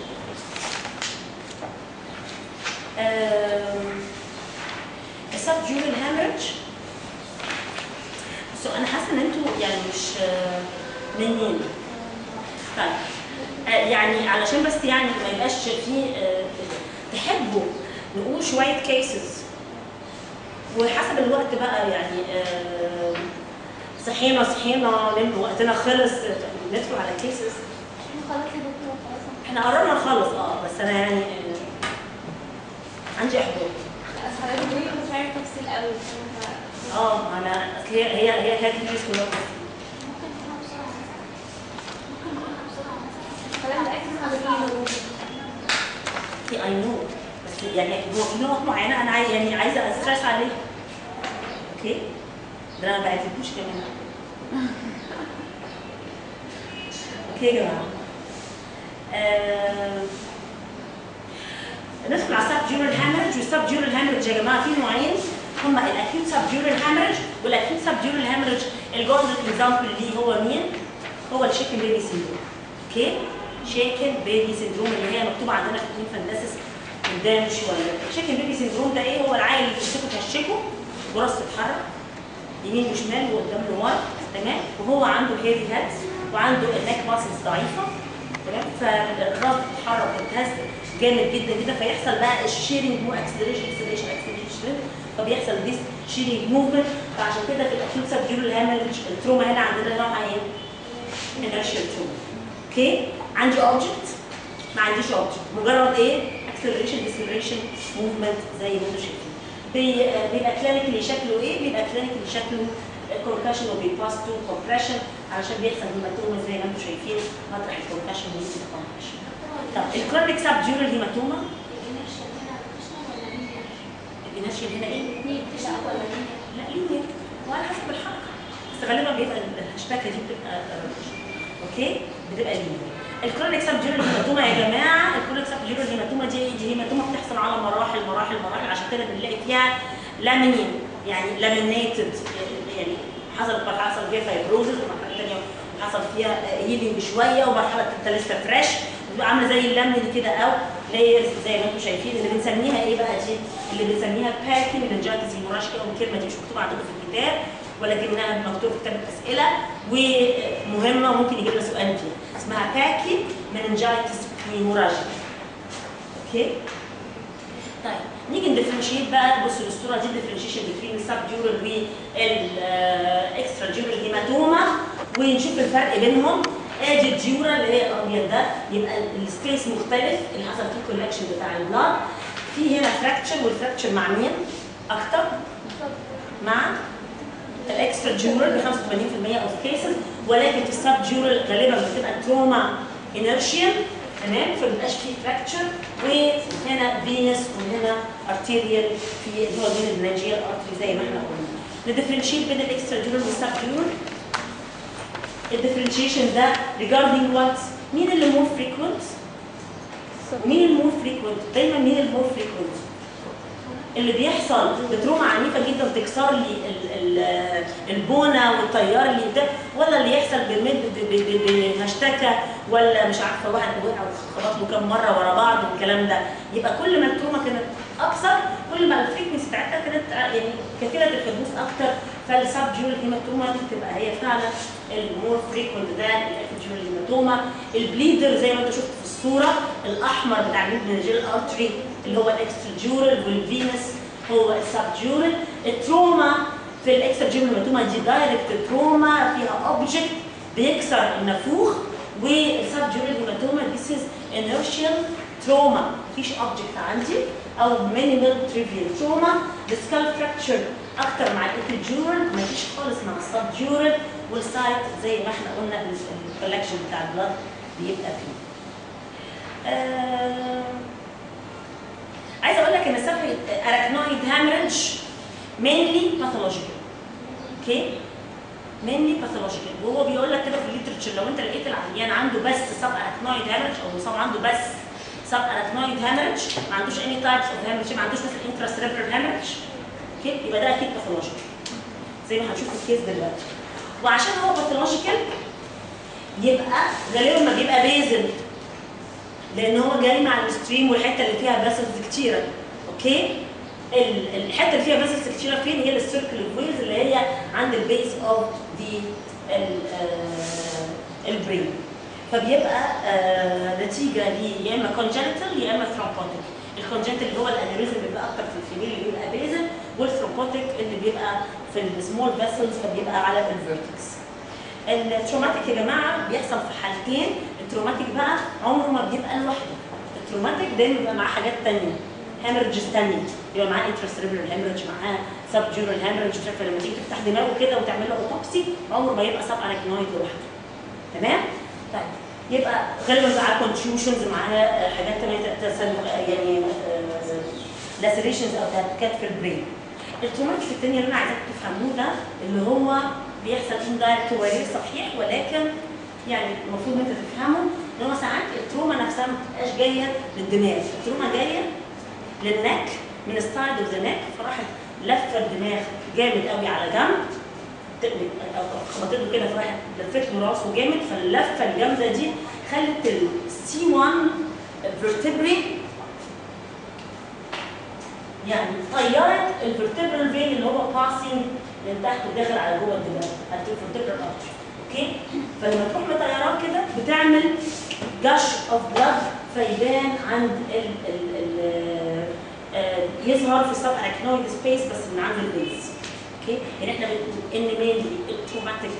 السبجورال هامرج بصوا انا حاسه ان انتوا يعني مش آه، منين طيب آه، يعني علشان بس يعني ما يبقاش فيه آه، تحبوا نقول شويه كيسز وحسب الوقت بقى يعني آه، صحينا صحينا نمنا وقتنا خلص ندخل على كيسز خلاص يا دكتور خلاص احنا قررنا نخلص اه بس انا يعني آه، عندي احباط اصل حضرتك بتقولي مش عارف تفصيل قوي فأنا- اه انا اصل هي هي هي كانت كيس كلها ممكن نفهمها بسرعه مثلا ممكن نفهمها بسرعه مثلا الكلام ده اكيد حضرتك في اي نو بس يعني هو في نقط معينه انا عاي يعني عايزه استرس عليها اوكي ده انا ما بعتلكوش كمان اوكي يا جماعه آه... ندخل على السب جيورال هامرج والسب جيورال هامرج يا جماعه في نوعين هما الاكيوت سب جيورال هامرج والاكيوت سب جيورال هامرج الجودر اكزامبل ليه هو مين؟ هو الشيكن بيبي سيندروم اوكي؟ شيكن بيبي سيندروم اللي هي مكتوبه عندنا في الكلين فانداسيس قدام شويه الشيكن بيبي سيندروم ده ايه؟ هو العيل اللي بتمسكه تهشكه وراسه تتحرك يمين وشمال وقدام لورا تمام وهو عنده هيفي هيدز وعنده النك ماسلز ضعيفه تمام فالراس بتتحرك وتتهز جامد جدا جدا فيحصل بقى الشيرنج مو اكسلريشن اكسلريشن اكسلريشن فبيحصل ديس شيرنج موفمنت فعشان كده في الاكيوت سبجيرال هامرج التروما هنا عندنا نوعها ايه؟ انرشيال تروما اوكي عندي اوبجكت ما عنديش اوبجكت مجرد ايه؟ اكسلريشن ديسلريشن موفمنت زي ما انتم شايفين بي- آه، بيبقى كلينيكلي شكله ايه؟ بيبقى كلينيكلي شكله كونكشن وبيباس تو كومبريشن علشان بيحصل هيماتوما زي ما انتم شايفين مطرح الكونكشن ويجي الكومبريشن طب الكرونيك سب جيورال هيماتوما الانرشيال هنا ايه؟ لا ليه وعلى حسب الحركه بس غالبا بيبقى الهشبكه دي بتبقى آه، اوكي بتبقى ليه الكرونيك سب جيرال هيماتوما يا جماعه الكرونيك بتقسم على مراحل مراحل مراحل عشان كده بنلاقي فيها لامينين يعني لامينيتد يعني حصل حصل فيها فايبروزز ومرحله ثانيه حصل فيها هيلينج شويه ومرحله الثالثه لسه فريش بتبقى عامله زي اللمن كده او لايرز زي ما انتم شايفين اللي بنسميها ايه بقى دي؟ اللي بنسميها باكي مننجايتس هيموراجيكا والكلمه دي مش مكتوبه عندكم في الكتاب ولكنها مكتوبه في كتاب الاسئله ومهمه وممكن يجيب لنا سؤال فيها اسمها باكي مننجايتس هيموراجيكا اوكي طيب نيجي ندفرنشيت بقى بصوا الاسطوره دي ديفرنشيشن بين السب جورال والاكسترا جورال هيماتوما ونشوف الفرق بينهم ادي الجيورا اللي هي الابيض ده يبقى السبيس مختلف اللي حصل فيه كولكشن بتاع البلاد في هنا فراكتشر والفراكتشر مع مين؟ اكتر مع الاكسترا جورال ب 85% اوف كيسز ولكن في السب جورال غالبا بتبقى تروما انرشيال تمام فمبقاش فيه فراكتشر وهنا فينس وهنا ارتيريال في اللي هو بين الناجيال ارتري زي ما احنا قلنا ندفرنشيت بين الاكسترا جورال والسب جورال الديفرنشيشن ده regarding what مين اللي more frequent مين المور frequent دايما مين المور frequent اللي بيحصل بتروما عنيفه جدا بتكسر لي ال- ال- البونه والتيار اللي ده ولا اللي يحصل بمد ب- ب- ب- بهشتكه ولا مش عارفه واحد وقع وخبط له كام مره ورا بعض والكلام ده يبقى كل ما التروما كانت اكثر كل ما الفريكونسي بتاعتها كانت يعني كثيره الحدوث اكثر فالسب جول هيماتوما دي بتبقى هي فعلا المور فريكونت ده الجول هيماتوما البليدر زي ما انت شفت في الصوره الاحمر بتاع الميدنجيال ارتري اللي هو الاكسترا جورال والفينس هو السب جورال التروما في الاكسترا جورال هيماتوما دي دايركت تروما فيها اوبجكت بيكسر النافوخ والسب جورال هيماتوما ذيس از انيرشيال تروما مفيش اوبجكت عندي او مينيمال تريفيال تروما السكال فراكتشر اكتر مع الانترجورال مفيش خالص مع السب جورال والسايت زي ما احنا قلنا الكولكشن بتاع البلاد بيبقى فيه آه عايزه اقول لك ان السب اراكنويد هامرج mainly pathological اوكي mainly pathological وهو بيقول لك كده في الليترشر لو انت لقيت العيان عنده بس سب اراكنويد هامرج او مصاب عنده بس سب اراكنويد هامرج ما عندوش any types of hemorrhage ما عندوش مثلا intra cerebral hemorrhage اوكي يبقى ده اكيد باثولوجيكال زي ما هنشوف في الكيس دلوقتي وعشان هو باثولوجيكال يبقى غالبا ما بيبقى بيزل لان هو جاي مع الستريم والحته اللي فيها فاسلز كتيره اوكي ال- الحته اللي فيها فاسلز كتيره فين هي السيركل ويلز اللي هي عند البيس اوف ذا البرين فبيبقى آه نتيجه ليه يا اما كونجنتال يا اما ثرومبوتيك الكونجنتال اللي هو الانوريزم بيبقى اكتر في الفيميل اللي بيبقى بيزل والثرومبوتيك اللي بيبقى في السمول فاسلز فبيبقى على الفيرتكس التروماتيك يا جماعه بيحصل في حالتين التروماتيك بقى عمره ما بيبقى لوحده التروماتيك دايما بيبقى معاه حاجات تانية هامرجز تانية يبقى معاه انترستريبلر هامرج معاه سب جورال هامرج مش عارفه لما تيجي تفتح دماغه كده وتعمل له اوتوبسي عمره ما يبقى سب اراكنويد لوحده تمام؟ طيب يبقى غالبا معاه كونتيوشنز معاه حاجات تانية تسل- يعني لاسريشنز او تهتكات في البرين التروماتيك التانية اللي انا عايزاكم تفهموه ده اللي هو بيحصل اندايركت ورير صحيح ولكن يعني المفروض ان انت تفهمه ان هو ساعات التروما نفسها ما بتبقاش جايه للدماغ، التروما جايه للنك من السايد اوف ذا نك فراحت لفه الدماغ جامد قوي على جنب ت- او خبطت له كده فراحت لفت له راسه جامد فاللفه الجامده دي خلت السي 1 فيرتبري يعني طيرت الفيرتبرال فين اللي هو باسنج من تحت وداخل على جوه الدماغ الفيرتبرال ارتري اوكي فلما تروح مطيران كده بتعمل جش اوف بلاد فيبان عند ال ال ال آه، يظهر في السب اراكنويد سبيس بس من عند البيز اوكي يعني احنا بنقول ان مينلي التروماتيك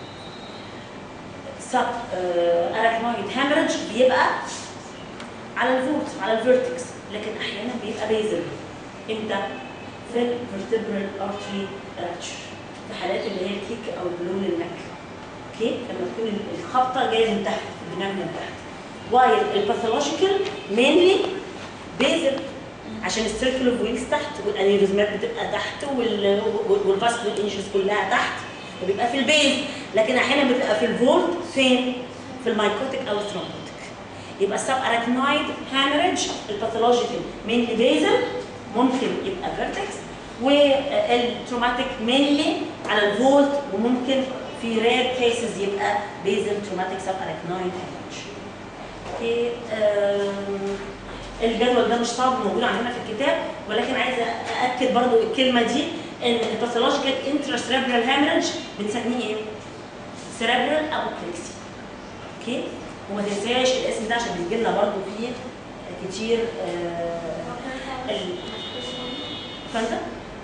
سب اراكنويد هامرج بيبقى على الفورت على الفيرتكس لكن احيانا بيبقى بيزل امتى؟ في الفيرتبرال ارتري راتشر في حالات اللي هي الكيك او بلون النك اوكي لما تكون الخبطه جايه من تحت الدماغ من تحت وايل الباثولوجيكال مينلي بيزل عشان السيركل اوف ويلز تحت والانيوريزمات بتبقى تحت والفاسكولار انجز كلها تحت فبيبقى في البيز لكن احيانا بتبقى في الفولت فين؟ في المايكوتيك او الثرومبوتيك يبقى السب اراكنويد هامرج الباثولوجيكال مينلي بيزل ممكن يبقى فيرتكس والتروماتيك مينلي على الفولت وممكن في رير كيسز يبقى بيزل تروماتيك سب اراكنويد هامرج اوكي آم، الجدول ده مش صعب موجود عندنا في الكتاب ولكن عايزه ااكد برضو الكلمه دي ان الباثولوجيكال انترا سيريبرال هامرج بنسميه ايه؟ سيريبرال او كليكسي اوكي وما تنساش الاسم ده عشان بيجي لنا برضو فيه كتير آه ال- فهمت؟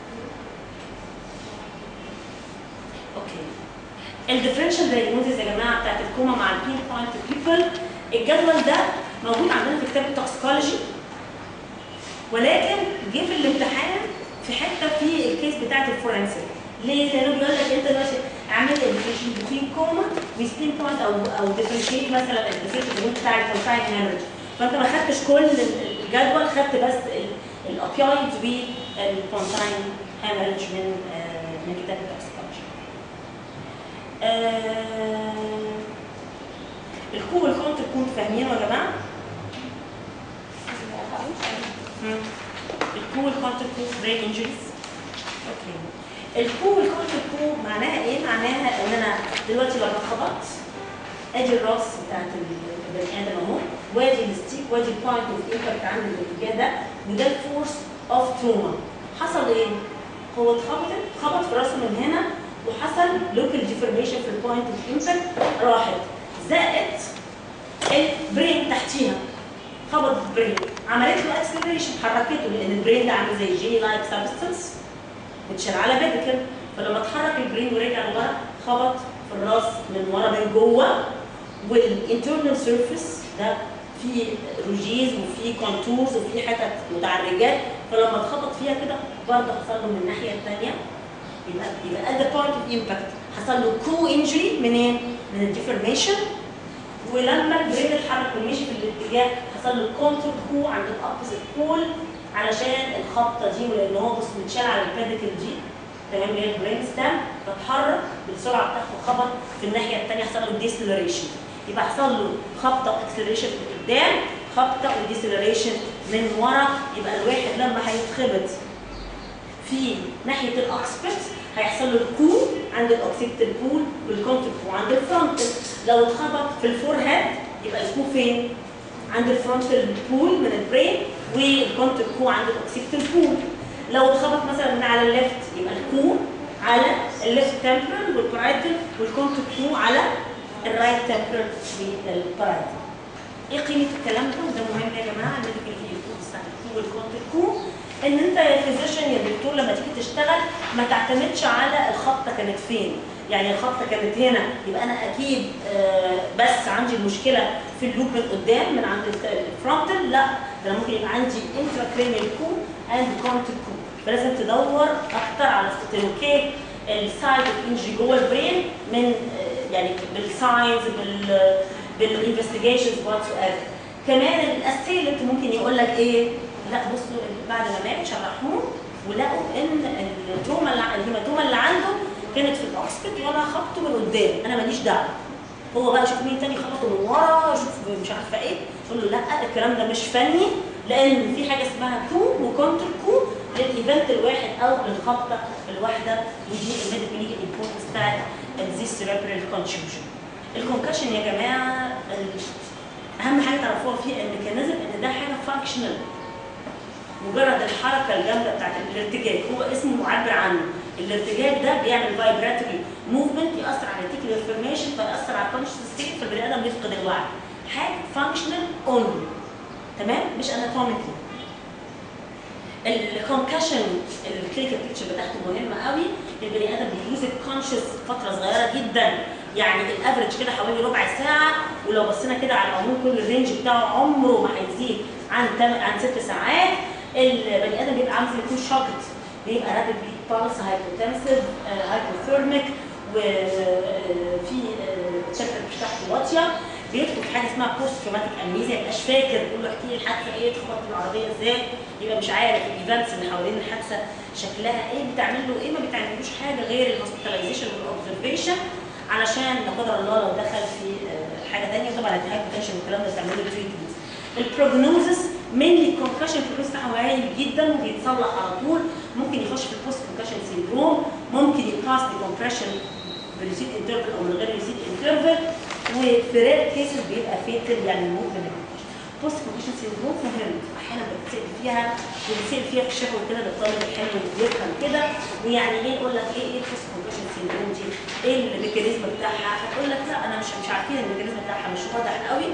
اوكي الديفرنشال دايجنوزز يا جماعه بتاعت الكوما مع البين بوينت بيبل الجدول ده موجود عندنا في كتاب التوكسيكولوجي ولكن جه في الامتحان في حته في الكيس بتاعت الفورنسيك ليه؟ لانه بيقول لك انت دلوقتي اعمل لي ديفرنشيت بين كوما وسبين بوينت او او ديفرنشيت مثلا الديفرنشيت بتاع الكونفاين هامرج فانت ما خدتش كل الجدول خدت بس الاوبيويدز والبونتاين هامرج من آه، من كتاب التوكسيكولوجي. آه، الكو والكونتر كنت فاهمينه يا جماعه؟ مم. الكو والكونتر كو برين انجريز اوكي الكو والكونتر كو معناها ايه؟ معناها ان انا دلوقتي لما خبطت ادي الراس بتاعت البني ادم اهو وادي الستيك وادي البوينت اوف امباكت عند الاتجاه ده وده الفورس اوف تروما حصل ايه؟ هو اتخبط خبط في راسه من هنا وحصل لوكال ديفورميشن في البوينت اوف امباكت راحت زقت البرين تحتيها خبط البرين عملت له اكسلريشن حركته لان البرين ده عامل زي جي لايك سبستنس متشال على بيدكل فلما اتحرك البرين ورجع لورا خبط في الراس من ورا من جوه والانترنال سيرفيس ده فيه روجيز وفيه كونتورز وفيه حتت متعرجات فلما اتخبط فيها كده برضه حصل له من الناحيه الثانيه يبقى يبقى at the point of impact حصل له كو انجري منين؟ من الديفورميشن ولما البرين اتحرك ومشي في الاتجاه حصل له كونتور كو عند الاوبوزيت بول علشان الخبطه دي ولان هو بص متشال على البيديكل دي تمام اللي هي البرين ستام فاتحرك بالسرعه بتاعته خبط في الناحيه الثانيه حصل له ديسلريشن يبقى حصل له خبطه واكسلريشن من قدام خبطه وديسلريشن من ورا يبقى الواحد لما هيتخبط في ناحيه الاكسبت هيحصل له الكو عند الاوكسيبتال بول والكونتر كو عند الفرونتال لو اتخبط في الفور هيد يبقى الكو فين؟ عند الفرونتال بول من البرين والكونتر كو عند الاوكسيبتال بول لو اتخبط مثلا من على الليفت يبقى الكو على الليفت تمبرال والبرايتال والكونتر كو على الرايت تمبرال والبرايتال ايه قيمه الكلام ده وده مهم يا جماعه الميديكال هيلث بتاع الكو والكونتر كو ان انت يا فيزيشن يا دكتور لما تيجي تشتغل ما تعتمدش على الخبطه كانت فين يعني الخبطه كانت هنا يبقى انا اكيد آه، بس عندي المشكله في اللوب من قدام من عند الفرونتال لا ده أنا ممكن يبقى عندي انتراكرينيال كو اند كونتر كو فلازم تدور اكتر على ستيلوكيت السايد اوف انجري جوه البرين من آه، يعني بالساينز بال بالانفستيجيشنز واتس ايفر كمان الاسيلنت ممكن يقول لك ايه لا بصوا بعد ما مات شرحوه ولقوا ان التروما اللي الهيماتوما اللي عنده كانت في الاوكسبت وانا خبطه من قدام انا ماليش دعوه هو بقى شوف مين تاني خبطه من ورا شوف مش عارفه ايه تقول له لا الكلام ده مش فني لان في حاجه اسمها كو وكونتر كو للايفنت الواحد او للخبطه الواحده ودي الميديكال امبورتنس بتاعت الزي سيريبرال كونتيوجن الكونكشن يا جماعه ال- اهم حاجه تعرفوها فيه الميكانيزم ان ده حاجه فانكشنال مجرد الحركه الجامده بتاعت الارتجاج هو اسمه معبر عنه الارتجاج ده بيعمل فايبراتوري موفمنت ياثر على الريتيكولار فورميشن فياثر على الكونشس ستيت فالبني ادم يفقد الوعي حاجه فانكشنال اونلي تمام مش اناتوميكلي الكونكشن الكلينيكال بيكتشر بتاعته مهمه قوي البني ادم بيلوز الكونشس فتره صغيره جدا يعني الافرج كده حوالي ربع ساعه ولو بصينا كده على العموم كل الرينج بتاعه عمره ما هيزيد عن تم... عن ست ساعات البني ادم بيبقى عامل زي يكون شوكت بيبقى رابid بيت بالس هايبوتنسيف هايبوثيرميك وفي شكل مش تحته واطيه بيدخل في حاجه اسمها بوست تروماتيك امنيزيا يبقاش فاكر يقول له احكي لي الحادثه ايه اتخبطت بالعربيه ازاي يبقى مش عارف الايفنتس اللي حوالين الحادثه شكلها ايه بتعمل له ايه ما بتعملوش حاجه غير الهوسبيتاليزيشن والاوبزرفيشن علشان لا قدر الله لو دخل في آه، حاجه ثانيه طبعا الهايبوتنشن والكلام ده بتعمل له تريتمنت البروجنوزس mainly concussion البروجنوز بتاعه هايل جدا وبيتصلح على طول ممكن يخش في البوست concussion syndrome ممكن يباس decompression بريسيت انترفل او من غير ريسيت انترفل وفي رير كيسز بيبقى فيتل يعني يموت من الكونكشن بوست كونكشن سيندروم مهم احيانا بتسال فيها بتسال فيها في الشفوي كده للطالب الحلو اللي بيفهم كده ويعني ايه يقول لك ايه ايه البوست كونكشن سيندروم دي ايه الميكانيزم بتاعها هتقول لك لا انا مش مش عارفين الميكانيزم بتاعها مش واضح قوي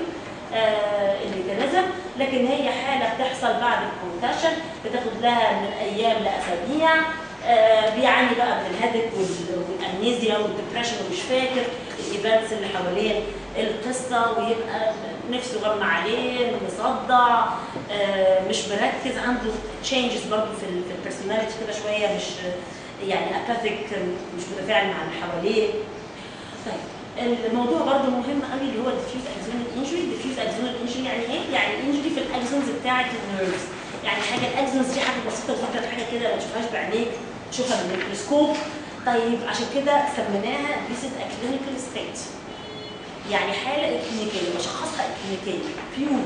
آه الميكانيزم لكن هي حاله بتحصل بعد الكونكشن بتاخد لها من ايام لاسابيع آه بيعاني بقى من الهدك وال- والامنيزيا والدبريشن ومش فاكر الايفنتس اللي حوالين القصه ويبقى نفسه غمى عليه مصدع آه مش مركز عنده تشينجز برضه في ال- في البرسوناليتي كده شويه مش يعني اباثيك مش متفاعل مع اللي حواليه طيب الموضوع برضه مهم قوي اللي هو الديفيوز اكزونال انجري الديفيوز اكزونال انجري يعني ايه؟ يعني انجري في الاكزونز بتاعه النيرفز يعني حاجه الاكزونز دي حاجه بسيطه وفكره حاجه كده ما تشوفهاش بعينيك تشوفها بالميكروسكوب طيب عشان كده سميناها this is a clinical state يعني حاله اكلينيكيه بشخصها اكلينيكيه بيور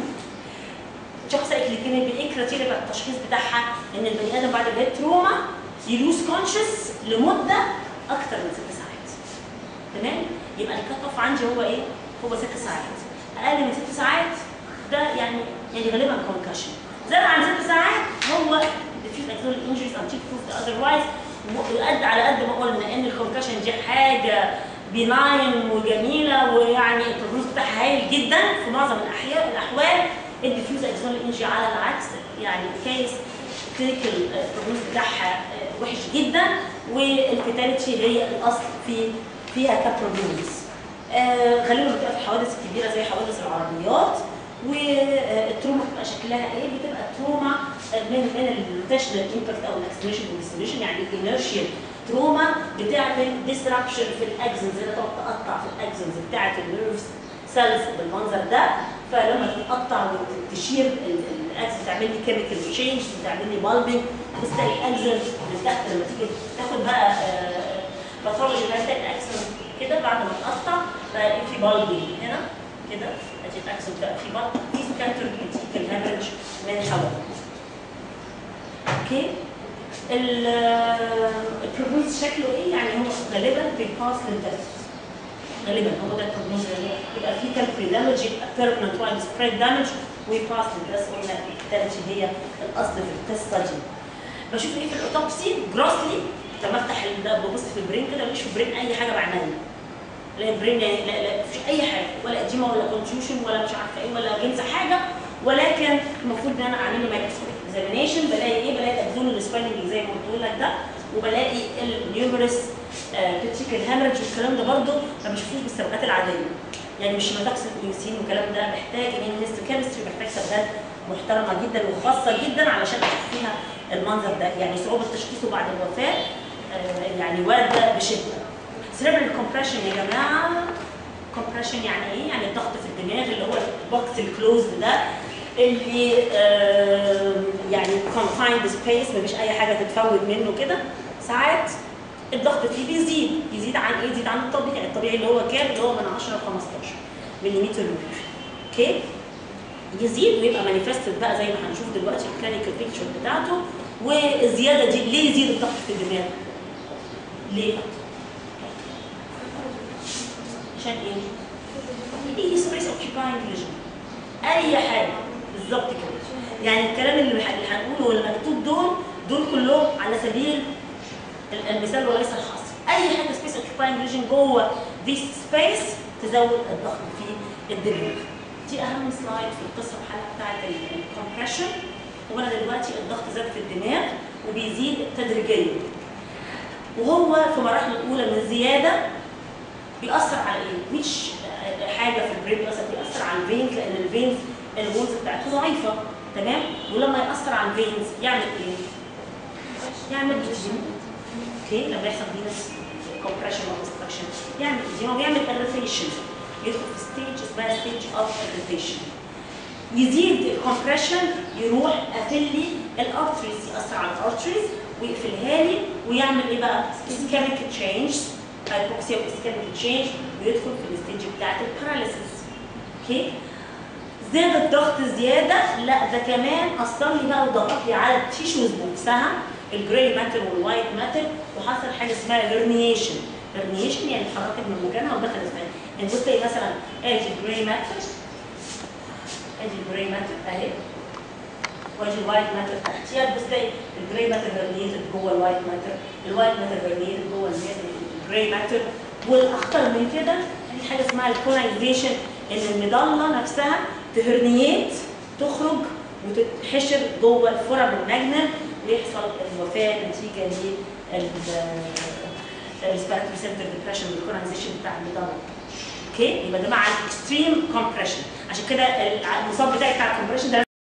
شخص اكلينيكيه بايه كريتيريا بقى التشخيص بتاعها ان البني ادم بعد الهيد تروما يلوز كونشس لمده اكتر من ست ساعات تمام يبقى الكات اوف عندي هو ايه؟ هو ست ساعات اقل من ست ساعات ده يعني يعني غالبا كونكشن زاد عن ست ساعات هو diffuse axonal injuries until proved otherwise وقد على قد ما قلنا ان الكونكشن دي حاجه بناين وجميله ويعني البروجنوز بتاعها هايل جدا في معظم الاحياء الاحوال الديفيوز اكزونال انجري على العكس يعني كيس كلينيكال البروجنوز بتاعها آه، وحش جدا والفيتاليتي هي الاصل في فيها كبروجنوز آه غالبا بتبقى في الحوادث الكبيره زي حوادث العربيات والتروما بتبقى شكلها ايه؟ بتبقى تروما من من الروتيشنال امباكت او الاكسلريشن والديستريبيوشن يعني الانرشيال تروما بتعمل ديسربشن في الاكزنز اللي تقعد تقطع في الاكزنز بتاعه النيرفز سيلز بالمنظر ده فلما تتقطع وتشير الاكسس تعمل لي كيميكال تشينج وتعمل لي بالبنج بس تلاقي الاكزنز من تحت لما تيجي تاخد بقى باثولوجي بقى تلاقي الاكسنز كده بعد ما تقطع بقى في بالبنج هنا كده ادي الاكسنز بقى في بالبنج في سكاتر بتيجي هامرج من حوالي اوكي البروجنوز شكله ايه يعني هو غالبا بيباس للدث غالبا هو ده البروجنوز يعني يبقى في تمبري دامج يبقى بيرمننت وايد سبريد دامج ويباس للدث قلنا التالت هي الاصل في القصه دي بشوف ايه في الاوتوبسي جروسلي لما افتح ال- ببص في البرين كده مش في البرين اي حاجه بعينيا لا البرين يعني لا لا مفيش اي حاجه ولا اديمه ولا كونتيوشن ولا مش عارفه ايه ولا جنس حاجه ولكن المفروض ان انا اعمل له مايكروسكوبيك اكزامينيشن بلاقي ايه بلاقي الاكزون السبايننج زي ما قلت لك ده وبلاقي النيومرس بتيكال هامرج والكلام ده برده ما بشوفوش بالسبقات العاديه يعني مش ميتاكسين ايوسين والكلام ده محتاج ان هيستوكيمستري محتاج سبقات محترمه جدا وخاصه جدا علشان اشوف فيها المنظر ده يعني صعوبه تشخيصه بعد الوفاه آه، يعني وارده بشده سيربرال كومبريشن يا جماعه كومبريشن يعني ايه؟ يعني الضغط في الدماغ اللي هو البوكس الكلوزد ده اللي آه يعني confined سبيس مفيش اي حاجه تتفوت منه كده ساعات الضغط فيه بيزيد يزيد عن ايه؟ يزيد عن الطبيعي، الطبيعي اللي هو كام؟ اللي هو من 10 ل 15 ملم مركوري. اوكي؟ يزيد ويبقى مانيفستد بقى زي ما هنشوف دلوقتي الكلينيكال بيكتشر بتاعته والزياده دي ليه يزيد الضغط في الدماغ؟ ليه؟ عشان ايه؟ ايه سبيس اوكيباينج ريجن اي حاجه بالظبط كده يعني الكلام اللي هن- اللي هنقوله والمكتوب دول دول كلهم على سبيل ال- المثال وليس الحصر اي حاجه سبيس اوكيباينج ريجن جوه ذيس سبيس تزود الضغط في الدماغ دي اهم سلايد في القصه الحلقه بتاعت الكومبريشن وانا دلوقتي الضغط زاد في الدماغ وبيزيد تدريجيا وهو في مراحله الاولى من الزياده بيأثر على ايه؟ مش حاجه في البرين بيأثر بيأثر على الفينز لان الفينز الوولز بتاعتها ضعيفه تمام؟ ولما يأثر على الفينز يعمل ايه؟ يعمل ايديما اوكي لما يحصل فينس كومبريشن او ديستركشن يعمل ايديما ويعمل اريتيشن يدخل في ستيج اسمها ستيج اوف اريتيشن يزيد الكومبريشن يروح قافل لي الارتريز ياثر على الارتريز ويقفلها لي ويعمل ايه بقى؟ اسكيميك تشينج هايبوكسيا واسكيميك تشينج ويدخل في الستيج بتاعت الباراليسيس اوكي زاد الضغط زياده لا ده كمان اثر لي بقى وضغط لي على التيشوز نفسها الجراي ماتر والوايت ماتر وحصل حاجه اسمها هرنيشن هرنيشن يعني اتحركت من مكانها ودخلت اسمها يعني بص تلاقي مثلا ادي الجراي ماتر ادي الجراي ماتر اهي واجي الوايت ماتر تحتيها تبص تلاقي الجراي ماتر هرنيتد جوه الوايت ماتر الوايت ماتر هرنيتد جوه الجراي ماتر والاخطر من كده في حاجه اسمها الكونايزيشن ان المضله نفسها تهرنيات تخرج وتتحشر جوه الفرم المجنن ويحصل الوفاه نتيجه لل الريسبيراتوري سنتر ديبريشن والكونايزيشن بتاع المضله اوكي يبقى ده مع الاكستريم كومبريشن عشان كده المصاب بتاعي بتاع الكومبريشن ده